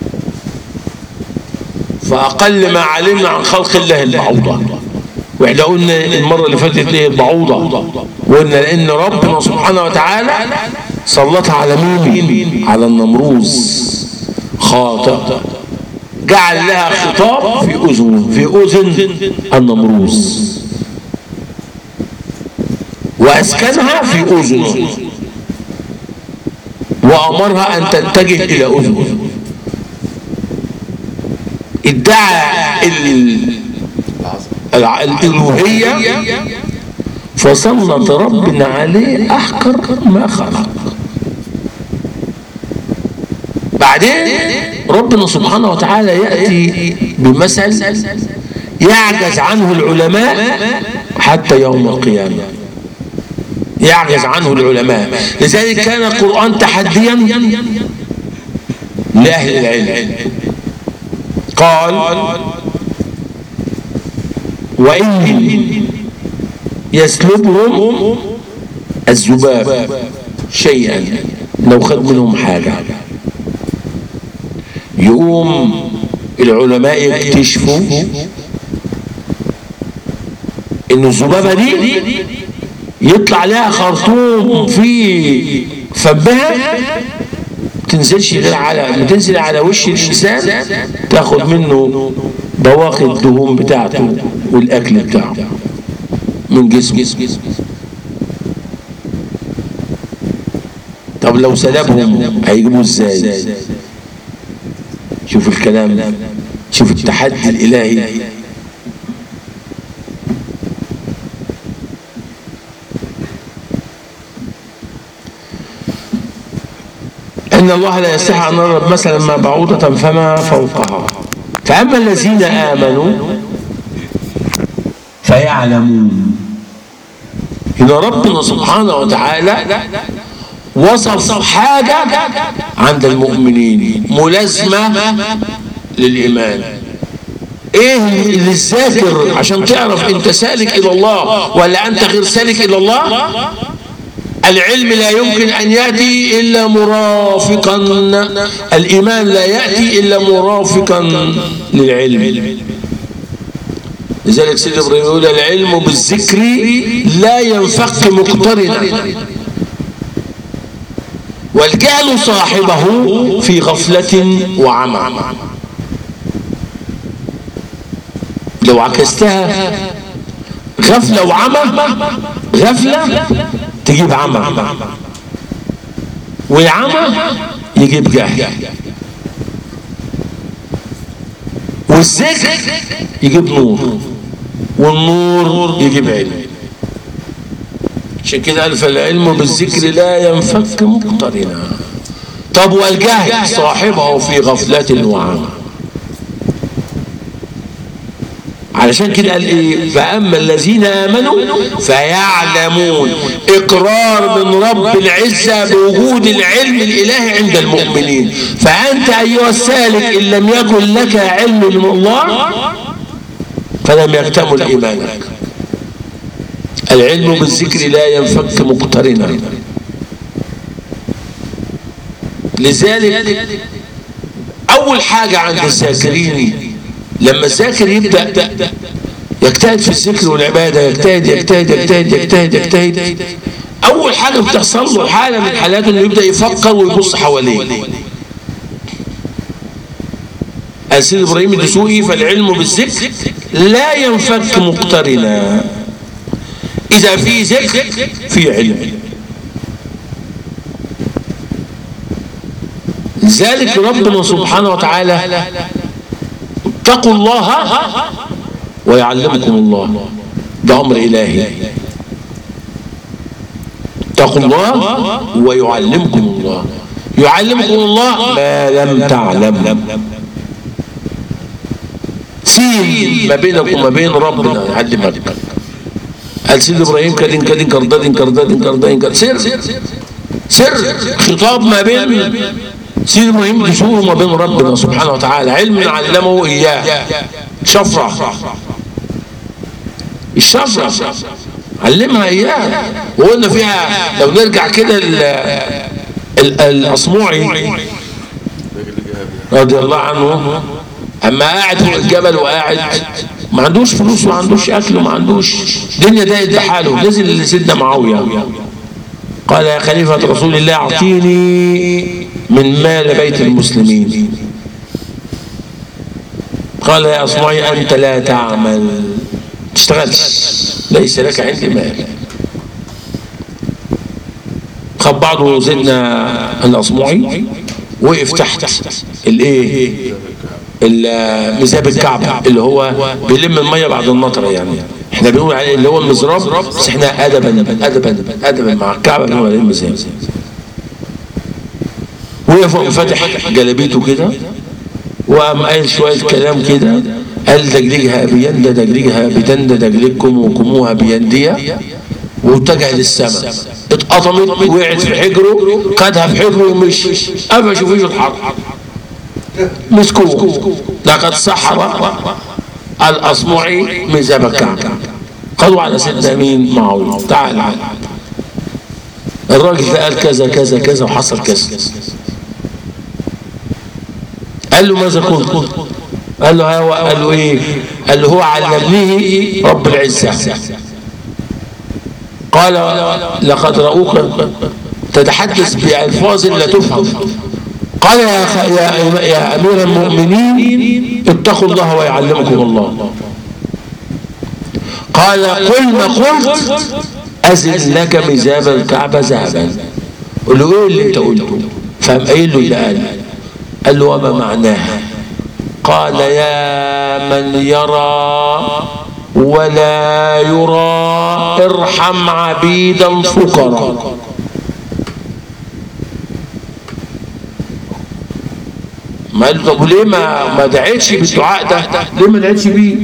فأقل ما علمنا عن خلق الله البعوضة واحنا قلنا المرة اللي فاتت ليه البعوضة وقلنا لأن ربنا سبحانه وتعالى سلطها على مين؟ على النمروز خاطئ جعل لها خطاب في أذن في أذن النمروز وأسكنها في أذنه وأمرها أن تتجه إلى أذنه ادعى الألوهية فسلط ربنا عليه أحقر ما خلق بعدين ربنا سبحانه وتعالى يأتي بمثل يعجز عنه العلماء حتى يوم القيامة يعجز عنه العلماء لذلك كان القرآن تحديا لأهل العلم قال وإن يسلبهم الذباب شيئا لو خد منهم حاجة يقوم العلماء يكتشفوا ان الذبابة دي يطلع لها خرطوم في فمها تنزلش غير على بتنزل على وش الانسان تاخد منه بواقي الدهون بتاعته والاكل بتاعه من جسمه طب لو سلبهم هيجيبوا ازاي شوف الكلام شوف التحدي الالهي إن الله لا يستحي أن نضرب مثلا ما بعوضة فما فوقها فأما الذين آمنوا فيعلمون إن ربنا سبحانه وتعالى وصف حاجة عند المؤمنين ملازمة للإيمان ايه اللي الذاكر عشان تعرف انت سالك الى الله ولا انت غير سالك الى الله العلم لا يمكن أن يأتي إلا مرافقا الإيمان لا يأتي إلا مرافقا للعلم لذلك سيد إبراهيم يقول العلم بالذكر لا ينفك مقترنا والجهل صاحبه في غفلة وعمى لو عكستها غفلة وعمى غفلة تجيب عمى والعمى يجيب جهل والذكر يجيب نور والنور يجيب علم عشان كده قال فالعلم بالذكر لا ينفك مقترنا طب والجهل صاحبه في غفلة وعمى علشان كده قال ايه فاما الذين امنوا فيعلمون اقرار من رب العزه بوجود العلم الالهي عند المؤمنين فانت ايها السالك ان لم يكن لك علم من الله فلم يكتمل ايمانك العلم بالذكر لا ينفك مقترنا لذلك اول حاجه عند الذاكرين لما الذاكر يبدأ يجتهد في الذكر والعبادة يجتهد يجتهد يجتهد يجتهد يجتهد أول حاجة بتحصل له حالة من حالاته إنه يبدأ يفكر ويبص حواليه قال سيد إبراهيم الدسوقي فالعلم بالذكر لا ينفك مقترنا إذا في ذكر في علم ذلك ربنا سبحانه وتعالى اتقوا الله ويعلمكم الله ده امر الهي اتقوا الله ويعلمكم الله يعلمكم الله ما لم تعلم سين ما بينك وما بين ربنا يعلمك قال سيد ابراهيم كدين كدين كردادين كردادين كردادين سير سر خطاب ما بين سيد ابراهيم دسوه وما بين ربنا سبحانه وتعالى علم علمه اياه شفره الشفره علمها اياه وقلنا فيها لو نرجع كده ال- ال- الاصمعي رضي الله عنه اما قاعد فوق الجبل وقاعد ما عندوش فلوس وما عندوش اكل وما عندوش الدنيا ضاقت بحاله نزل لسيدنا معاويه قال يا خليفه رسول الله اعطيني من مال بيت المسلمين قال يا اصمعي انت لا تعمل تشتغلش ليس لك عندي مال خد بعضه سيدنا الاصمعي وقف تحت الايه ال- مزاب الكعبة اللي هو بيلم المية بعد النطرة يعني احنا بنقول عليه اللي هو المزراب بس احنا ادبا ادبا ادبا مع الكعبة بنقول عليه المزاب وقف وقام فاتح جلابيته كده وقام قايل شوية كلام كده قال دجلجها بيد دجلجها بدند دجلجكم وكموها بيدية واتجه للسماء اتقطمت وقعت في حجره خدها في حجره ومشي قفش وفيش اتحرك مسكوه لقد سحر الاصمعي ميزاب الكعبه قالوا على سيدنا مين معاويه تعال تعال الراجل ده قال كذا كذا كذا وحصل كذا قال له ماذا قلت قال له هو قال له ايه قال له هو علمنيه رب العزه قال لقد رأوك تتحدث بألفاظ لا تفهم قال يا, خ... يا, يا أمير المؤمنين اتقوا الله ويعلمكم الله قال قل ما قلت أزل لك ميزاب الكعبة ذهبا قل له ايه اللي انت قلته فقام قايل له اللي قال قال له وما معناها قال يا من يرى ولا يرى ارحم عبيدا فقراء ما قال له طب وليه ما ما دعيتش بالدعاء ده ليه ما دعيتش بيه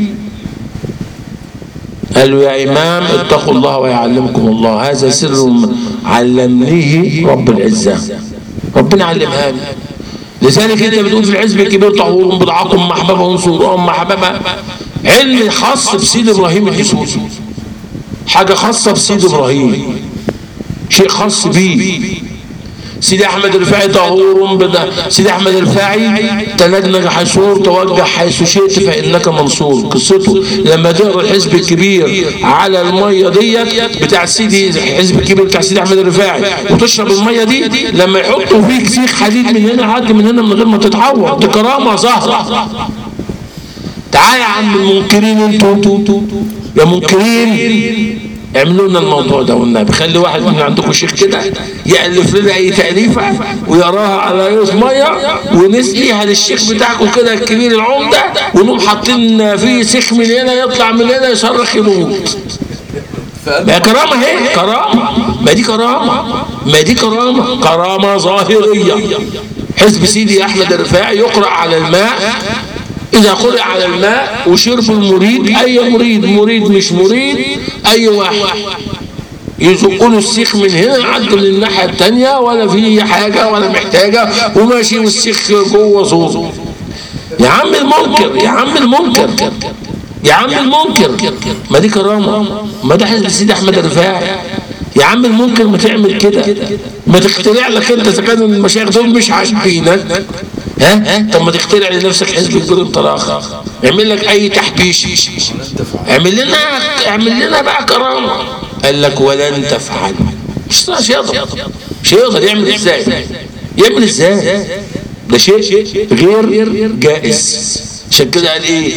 قال له يا إمام اتقوا الله ويعلمكم الله هذا سر علمنيه رب العزة ربنا علمها لي لذلك انت بتقول في الحزب الكبير طهور بضعكم محببه وانصرهم محببه علم خاص بسيد ابراهيم الدسوقي حاجه خاصه بسيد ابراهيم شيء خاص بيه سيدي احمد الرفاعي طهور بدا سيدي احمد الرفاعي تنجنج حشور توجه حيث شئت فانك منصور قصته لما تقرا الحزب الكبير على الميه ديت بتاع سيدي الحزب الكبير بتاع سيدي احمد الرفاعي وتشرب الميه دي لما يحطوا فيك سيخ حديد من هنا عدي من هنا من غير ما تتعور دي كرامه ظاهره تعال يا عم المنكرين انتوا يا منكرين اعملوا لنا الموضوع ده والنبي خلي واحد من عندكم شيخ كده يالف لنا اي تاليفه ويراها على يوز ميه ونسقيها للشيخ بتاعكم كده الكبير العمده ونقوم حاطين فيه سيخ من هنا يطلع من هنا يصرخ يموت ما كرامه اهي كرامه ما دي كرامه ما دي كرامه كرامه ظاهريه حزب سيدي احمد الرفاعي يقرا على الماء إذا قرئ على الماء وشرب المريد أي مريد مريد مش مريد أي واحد يزقوا له السيخ من هنا يعدوا للناحية التانية ولا في حاجة ولا محتاجة وماشي والسيخ جوه صوته يا عم المنكر يا عم المنكر يا عم المنكر ما دي كرامة ما ده حزب سيدي أحمد الرفاعي يا عم المنكر ما تعمل كده ما تخترع لك انت اذا كانوا المشايخ دول مش عاجبينك ها طب ما تخترع لنفسك حزب الجر الطلاق اعمل لك اي تحبيش اعمل لنا اعمل لنا بقى كرامه قال لك ولن تفعل مش مش يقدر مش يقدر يعمل ازاي يعمل ازاي ده شيء غير جائز عشان كده قال ايه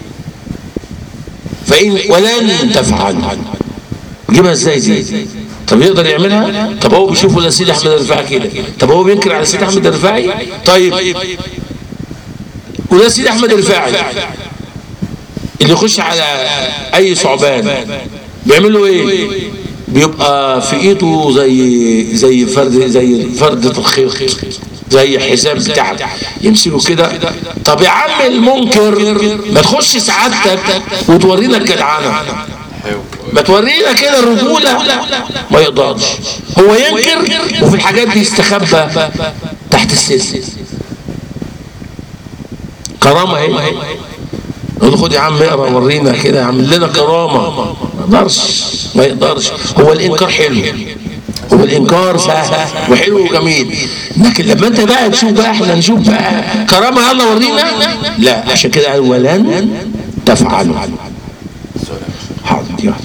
فإن ولن تفعل جيبها ازاي دي طب يقدر يعملها طب هو بيشوفه ده سيدي احمد الرفاعي كده طب هو بينكر على سيدي احمد الرفاعي طيب وده سيدي احمد الرفاعي اللي يخش على اي ثعبان بيعمل له ايه بيبقى في ايده زي زي فرد زي فردة الخيط زي حزام بتاعك يمسكوا كده طب يا عم المنكر ما تخش سعادتك وتورينا الجدعانه ما تورينا كده الرجولة ما يقدرش هو ينكر وفي الحاجات دي يستخبى تحت السلسل كرامة اهي نقول خد يا عم اقرا ورينا كده اعمل لنا كرامة ما يقدرش ما يقدرش هو الانكار حلو هو الانكار سهل وحلو وجميل لكن لما انت بقى تشوف بقى احنا نشوف بقى كرامه يلا ورينا لا عشان كده قال ولن تفعلوا حاضر يلا.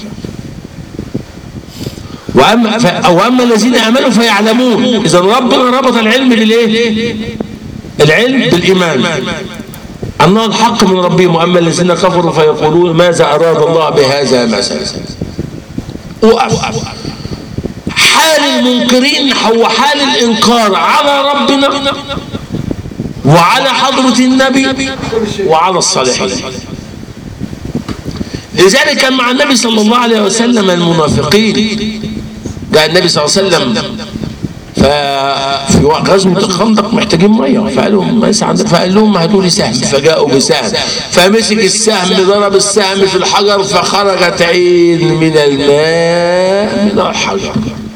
واما ف... او اما الذين امنوا فيعلمون اذا ربنا ربط العلم بالايه العلم بالايمان انه الحق من ربهم واما الذين كفروا فيقولون ماذا اراد الله بهذا مثلا وقف حال المنكرين هو حال الإنكار على ربنا وعلى حضرة النبي وعلى الصالحين لذلك كان مع النبي صلى الله عليه وسلم المنافقين جاء النبي صلى الله عليه وسلم ففي غزوة الخندق محتاجين مية فقال لهم ما عندك فقال لهم هاتوا لي سهم فجاءوا بسهم فمسك السهم ضرب السهم في الحجر فخرجت عين من الماء من الحجر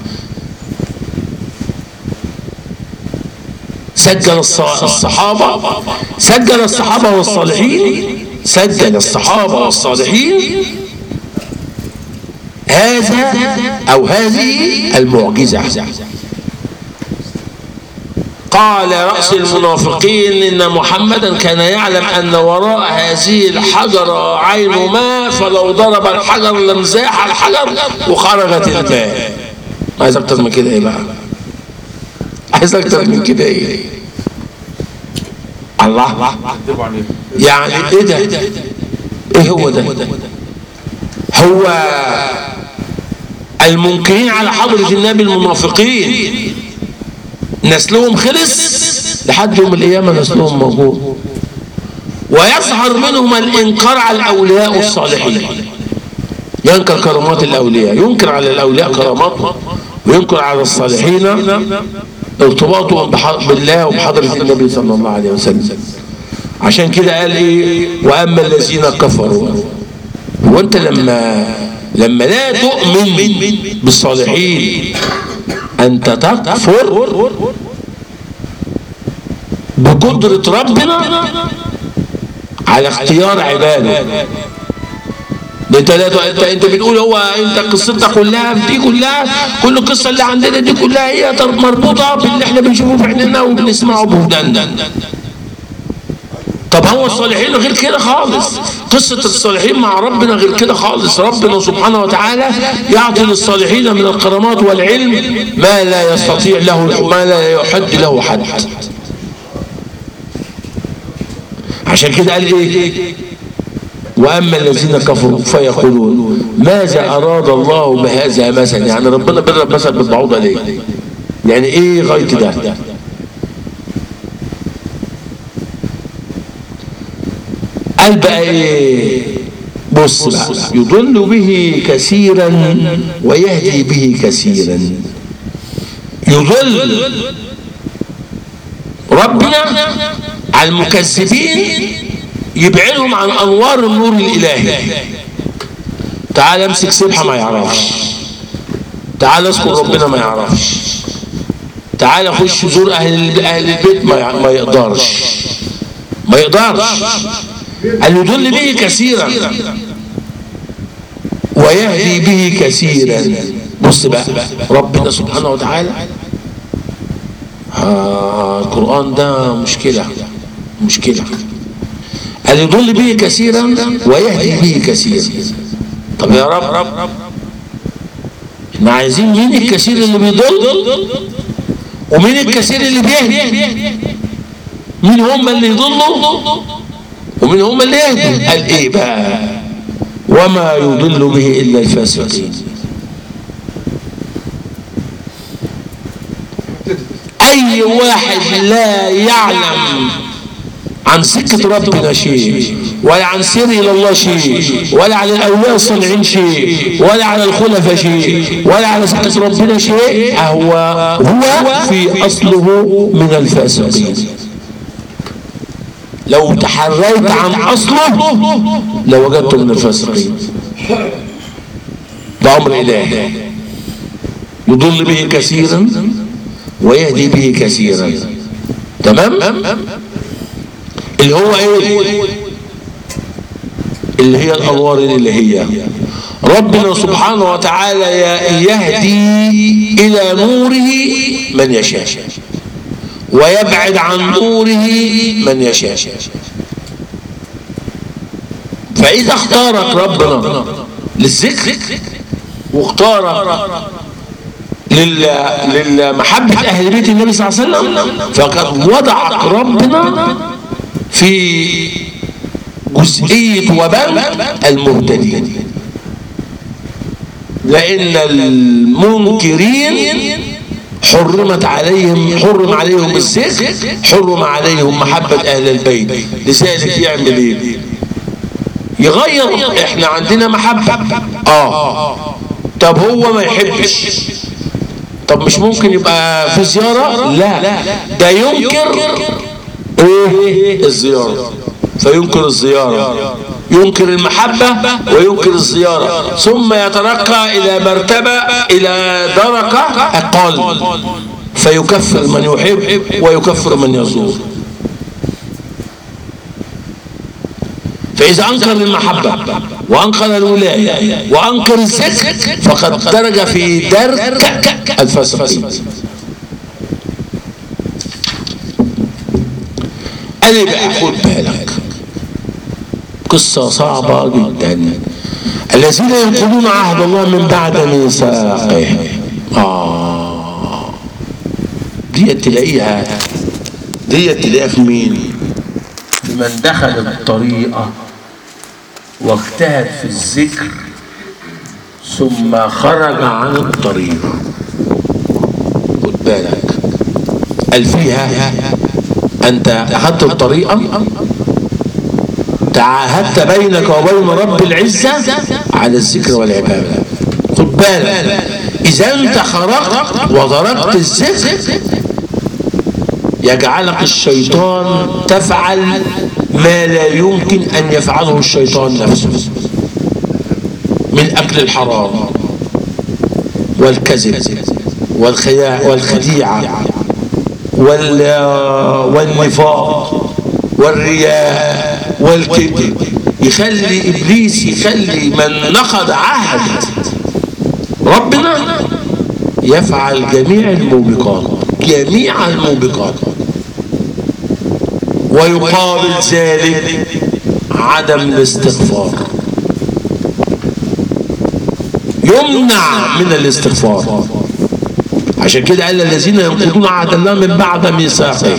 سجل الصحابة سجل الصحابة والصالحين سجل الصحابة والصالحين هذا أو هذه المعجزة قال رأس المنافقين إن محمدا كان يعلم أن وراء هذه الحجرة عين ماء فلو ضرب الحجر لمزاح الحجر وخرجت الماء عايز أكتر من كده إيه بقى عايز أكتر من كده إيه الله يعني إيه ده إيه هو ده هو المنكرين على حضرة النبي المنافقين نسلهم خلص لحد يوم القيامة نسلهم موجود ويظهر منهم الإنكار على الأولياء والصالحين ينكر كرامات الأولياء ينكر على الأولياء كراماتهم وينكر على الصالحين ارتباطهم بالله وبحضرة النبي صلى الله عليه وسلم عشان كده قال ايه واما الذين كفروا وانت لما لما لا تؤمن بالصالحين انت تكفر بقدرة ربنا على اختيار عباده انت لا انت انت بتقول هو انت قصتك كلها دي كلها كل القصه اللي عندنا دي كلها هي مربوطه باللي احنا بنشوفه في عيننا وبنسمعه بوداننا طب هو الصالحين غير كده خالص قصة الصالحين مع ربنا غير كده خالص ربنا سبحانه وتعالى يعطي للصالحين من الكرامات والعلم ما لا يستطيع له ما لا يحد له حد عشان كده قال ايه واما الذين كفروا فيقولون ماذا اراد الله بهذا مثلا يعني ربنا بيضرب مثل بالبعوضه ليه يعني ايه غايه ده قال بقى ايه بص بقى يضل به كثيرا ويهدي به كثيرا يضل ربنا على المكذبين يبعدهم عن انوار النور الالهي تعال امسك سبحه ما يعرفش تعال اذكر ربنا ما يعرفش تعال اخش زور اهل اهل البيت ما ما يقدرش ما يقدرش أن يضل به كثيرا ويهدي به كثيرا بص بقى ربنا سبحانه وتعالى آه القرآن ده مشكلة مشكلة أن يضل به كثيرا ويهدي به كثيرا طب يا رب احنا عايزين مين الكثير اللي بيضل ومين الكثير اللي بيهدي مين هم اللي يضلوا ومن هم اللي يهدوا قال ايه بقى وما يضل به الا الفاسقين اي واحد لا يعلم عن سكة ربنا شيء ولا عن سر إلى الله شيء ولا على الأولياء الصالحين شيء ولا على الخلفاء شيء ولا على سكة ربنا شيء هو هو في أصله من الفاسقين لو تحريت عن أصله لوجدته من الفاسقين ده أمر إلهي يضل به كثيرا ويهدي به كثيرا تمام اللي هو ايه اللي هي الانوار الالهيه ربنا سبحانه وتعالى يهدي الى نوره من يشاء ويبعد عن نوره من يشاء فاذا اختارك ربنا للذكر واختارك للمحبة أهل بيت النبي صلى الله عليه وسلم فقد وضعك ربنا في جزئية وبال المهتدين لأن المنكرين حرمت عليهم حرم عليهم الذكر حرم عليهم محبة أهل البيت لذلك يعمل إيه؟ يغير احنا عندنا محبة اه طب هو ما يحبش طب مش ممكن يبقى في زيارة لا ده ينكر ايه الزيارة فينكر الزيارة ينكر المحبة وينكر الزيارة ثم يترقى إلى مرتبة إلى درجة أقل فيكفر من يحب ويكفر من يزور فإذا أنكر المحبة وأنكر الولاية وأنكر الذكر فقد درج في درك الفاسقين أنا بقى خد بالك قصة صعبة جدا الذين ينقضون عهد الله من بعد ميثاقه آه دي تلاقيها دي تلاقيها في مين؟ في من دخل الطريقة واجتهد في الذكر ثم خرج عن الطريق خد بالك قال فيها انت اخذت الطريقة تعاهدت بينك وبين رب العزة على الذكر والعبادة خد بالك اذا انت خرجت وتركت الذكر يجعلك الشيطان تفعل ما لا يمكن أن يفعله الشيطان نفسه من أكل الحرام والكذب والخداع والخديعة والنفاق والرياء والكذب يخلي إبليس يخلي من نقض عهد ربنا يفعل جميع الموبقات جميع الموبقات ويقابل ذلك عدم الاستغفار يمنع من الاستغفار عشان كده قال الذين ينقضون عهد الله من بعد ميثاقه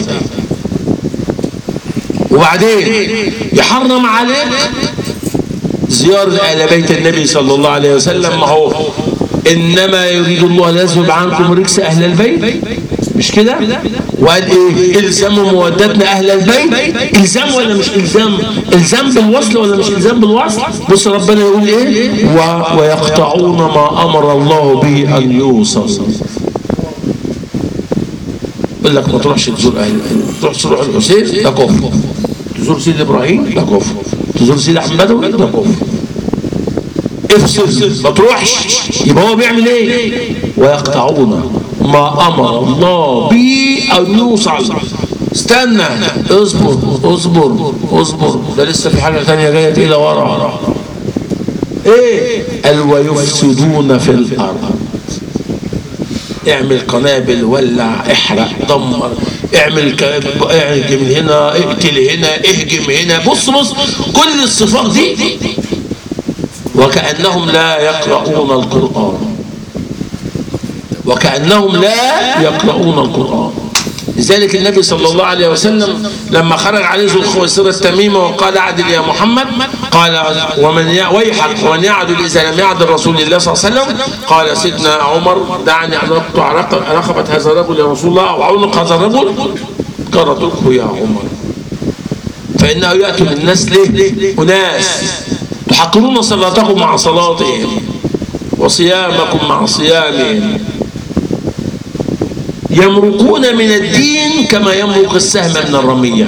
وبعدين يحرم عليك زيارة آل بيت النبي صلى الله عليه وسلم ما هو إنما يريد الله ليذهب عنكم رجس أهل البيت مش كده وقال ايه الزموا مودتنا اهل البيت الزام ولا مش الزام الزام بالوصل ولا مش الزام بالوصل بص ربنا يقول ايه و... ويقطعون ما امر الله به ان يوصل يقول لك ما تروحش تزور اهل تروح تروح الحسين ده كفر تزور سيد ابراهيم ده كفر تزور سيد احمد بدوي ده كفر افصل ما تروحش يبقى هو بيعمل ايه ويقطعون ما امر الله به ان يوصل استنى اصبر اصبر اصبر ده لسه في حاجه ثانيه جايه كده ورا ايه قال ويفسدون في الارض اعمل قنابل ولع احرق دمر اعمل اهجم هنا اقتل هنا اهجم هنا بص بص كل الصفات دي وكأنهم لا يقرؤون القرآن وكأنهم لا يقرؤون القرآن لذلك النبي صلى الله عليه وسلم لما خرج عليه ذو الخويصرة التميمة وقال اعدل يا محمد قال ومن ويحك ومن يعدل إذا لم يعدل رسول الله صلى الله عليه وسلم قال سيدنا عمر دعني أن أقطع رقبة هذا الرجل يا رسول الله أو عنق هذا الرجل قال اتركه يا عمر فإنه يأتي للناس ليه؟ أناس تحقرون صلاتكم مع صلاتهم وصيامكم مع صيامهم يمرقون من الدين كما يمرق السهم من الرمية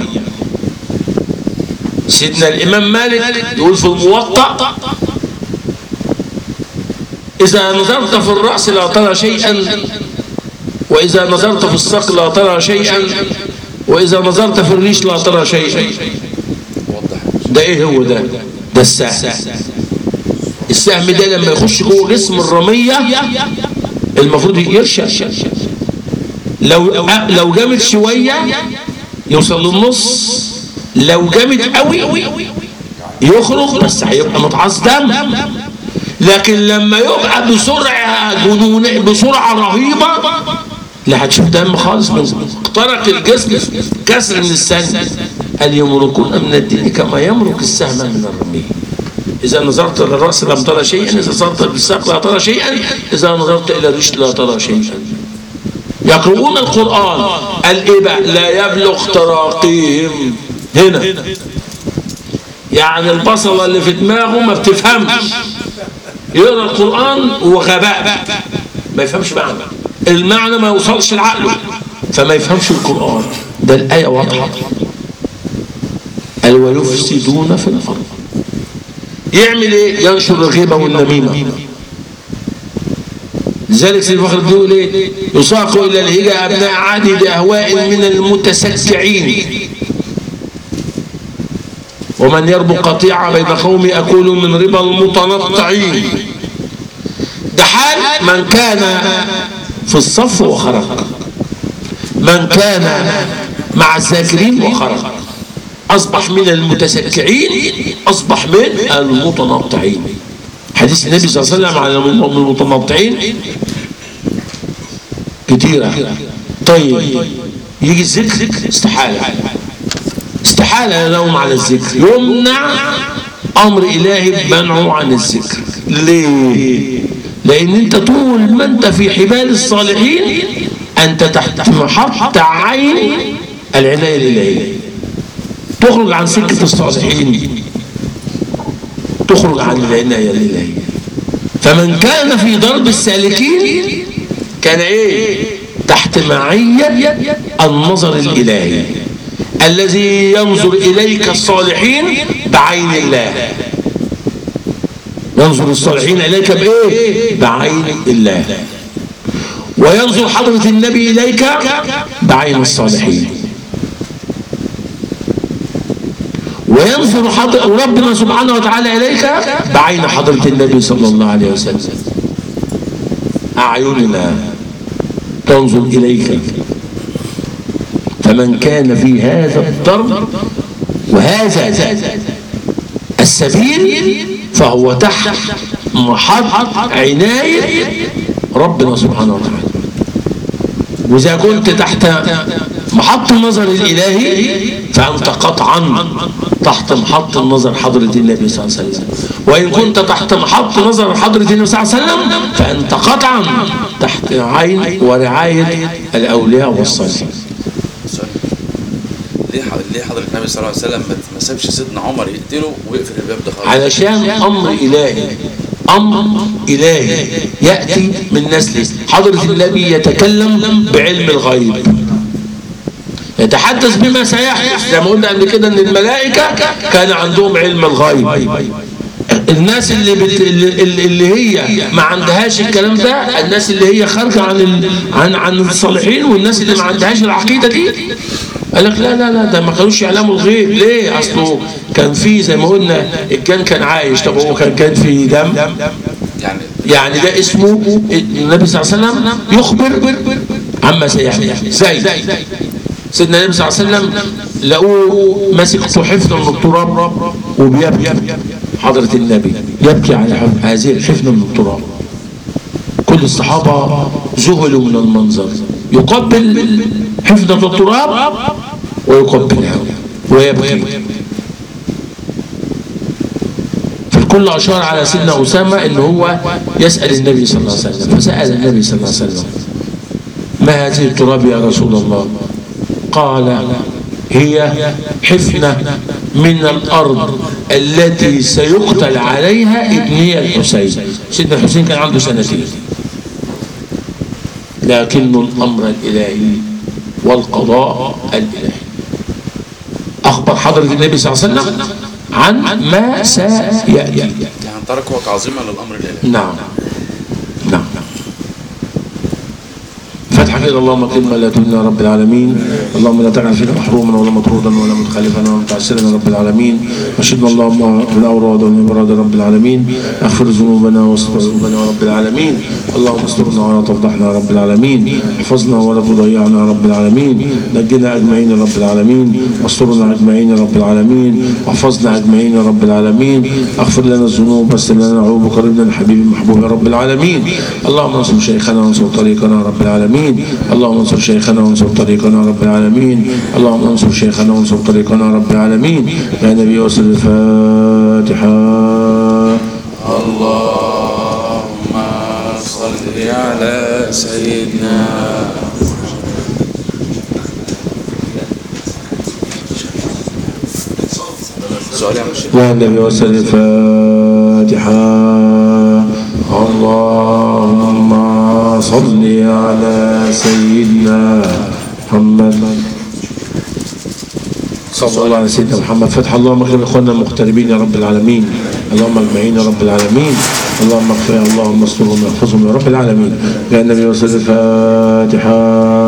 سيدنا الإمام مالك يقول في الموطأ إذا نظرت في الرأس لا ترى شيئا وإذا نظرت في الساق لا ترى شيئا وإذا نظرت في الريش لا ترى شيئا وضح ده إيه هو ده ده السهم السهم ده لما يخش جوه جسم الرمية المفروض يرشق لو لو جامد شوية يوصل للنص لو جامد قوي يخرج بس هيبقى متعص دم لكن لما يبقى بسرعة جنون بسرعة رهيبة لا هتشوف دم خالص من اخترق الجسم كسر من السن هل يمرقون من الدين كما يمرق السهم من الرمية إذا نظرت إلى الرأس لم ترى شيئا إذا نظرت بالساق لا ترى شيئا إذا نظرت إلى الريش لا ترى شيئا يقرؤون القرآن قال إيه بقى لا يبلغ تراقيهم هنا يعني البصلة اللي في دماغه ما بتفهمش يقرأ القرآن وغباء ما يفهمش معنى المعنى ما يوصلش لعقله فما يفهمش القرآن ده الآية واضحة قال ويفسدون في الأرض يعمل ايه ينشر الغيبة والنميمة لذلك سيد فخر بيقول ايه يساق الى الهجا ابناء عادي باهواء من المتسكعين ومن يربو قطيعة بين قوم أكون من ربا المتنطعين ده حال من كان في الصف وخرج من كان مع الذاكرين وخرج أصبح من المتسكعين أصبح من المتنطعين حديث النبي صلى الله عليه وسلم على المتنطعين كتيرة طيب يجي الذكر استحالة استحالة ينوم على الذكر يمنع أمر إلهي بمنعه عن الذكر ليه؟ لأن أنت طول ما أنت في حبال الصالحين أنت تحت محط عين العناية الإلهية تخرج عن سكة الصالحين تخرج عن العناية الإلهية فمن كان في ضرب السالكين كان إيه تحت معية النظر الإلهي الذي ينظر إليك الصالحين بعين الله ينظر الصالحين إليك بإيه بعين الله وينظر حضرة النبي إليك بعين الصالحين وينظر حضر ربنا سبحانه وتعالى إليك بعين حضرة النبي صلى الله عليه وسلم أعيننا تنظر إليك فمن كان في هذا الضرب وهذا السبيل فهو تحت محط عناية ربنا سبحانه وتعالى وإذا كنت تحت محط النظر الإلهي فأنت قطعا تحت محط النظر حضرة النبي صلى الله عليه وسلم وإن كنت تحت محط نظر حضرة النبي صلى الله عليه وسلم فأنت قطعا تحت عين ورعاية الأولياء والصالحين سؤال. ليه ح- ليه حضرة النبي صلى الله عليه وسلم ما- ما سابش سيدنا عمر يقتله ويقفل الباب ده خالص علشان أمر إلهي أمر إلهي يأتي من نسله حضرة النبي يتكلم بعلم الغيب يتحدث بما سيحدث زي ما قلنا قبل كده ان الملائكه كان عندهم علم الغيب الناس اللي بت... اللي, اللي هي ما عندهاش الكلام ده الناس اللي هي خارجه عن ال... عن عن الصالحين والناس اللي ما عندهاش العقيده دي قال لك لا لا لا ده ما كانوش يعلموا الغيب ليه اصله كان في زي ما قلنا الجان كان عايش طب هو كان كان في دم يعني يعني ده اسمه النبي صلى الله عليه وسلم يخبر عما سيحدث زي سيدنا النبي صلى الله عليه وسلم لقوه ماسك حفنة من التراب وبيبكي حضرة النبي يبكي على حف- هذه الحفنة من التراب كل الصحابة ذهلوا من المنظر يقبل حفنة التراب ويقبلها ويبكي فالكل أشار على سيدنا أسامة إن هو يسأل النبي صلى الله عليه وسلم فسأل النبي صلى الله عليه وسلم ما هذه التراب يا رسول الله قال هي حفنة من الأرض التي سيقتل عليها ابني الحسين سيدنا الحسين كان عنده سنتين لكن الأمر الإلهي والقضاء الإلهي أخبر حضرة النبي صلى الله عليه وسلم عن ما سيأتي يعني تركه تعظيما للامر الالهي نعم الحقيقة اللهم اكرمنا لا تهنا يا رب العالمين اللهم لا تجعل فينا محروما ولا مطرودا ولا متخلفا ولا متعسرا يا رب العالمين وشدنا اللهم في الأوراد والأمراض يا رب العالمين اغفر ذنوبنا واستر ذنوبنا يا رب العالمين اللهم استرنا ولا تفضحنا يا رب العالمين احفظنا ولا تضيعنا يا رب العالمين نجنا أجمعين يا رب العالمين واسترنا أجمعين يا رب العالمين واحفظنا أجمعين يا رب العالمين اغفر لنا الذنوب واستر لنا العيوب وقربنا الحبيب المحبوب يا رب العالمين اللهم انصر شيخنا وانصر طريقنا يا رب العالمين اللهم انصر شيخنا وانصر طريقنا يا رب العالمين اللهم انصر شيخنا وانصر طريقنا يا رب العالمين يا نبي وصل الفاتحة اللهم صل على سيدنا سؤال يا عم الشيخ يا النبي وصل الفاتحة اللهم صل على سيدنا محمد صلى الله على سيدنا محمد فتح اللهم اغفر لاخواننا المغتربين يا رب العالمين اللهم اجمعين يا رب العالمين اللهم اغفر اللهم استرهم واحفظهم يا رب العالمين يا النبي وصل الفاتحة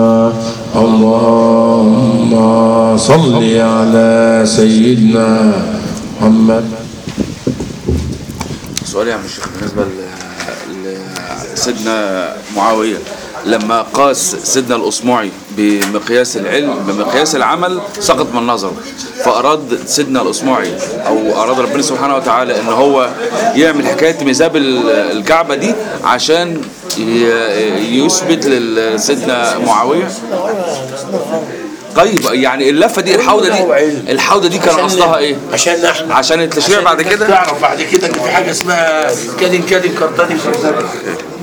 اللهم صل على سيدنا محمد سؤال يا عم الشيخ بالنسبة ل- لسيدنا معاوية لما قاس سيدنا الأصمعي بمقياس العلم بمقياس العمل سقط من نظره فأراد سيدنا الأصمعي أو أراد ربنا سبحانه وتعالى إن هو يعمل حكاية ميزاب ال- الكعبة دي عشان ي- يثبت لسيدنا معاوية طيب يعني اللفة دي الحوضة دي الحوضة دي كان أصلها إيه؟ عشان احنا عشان التشريع بعد كده تعرف بعد كده ان في حاجه اسمها كادن كادن كرتاني كرتاني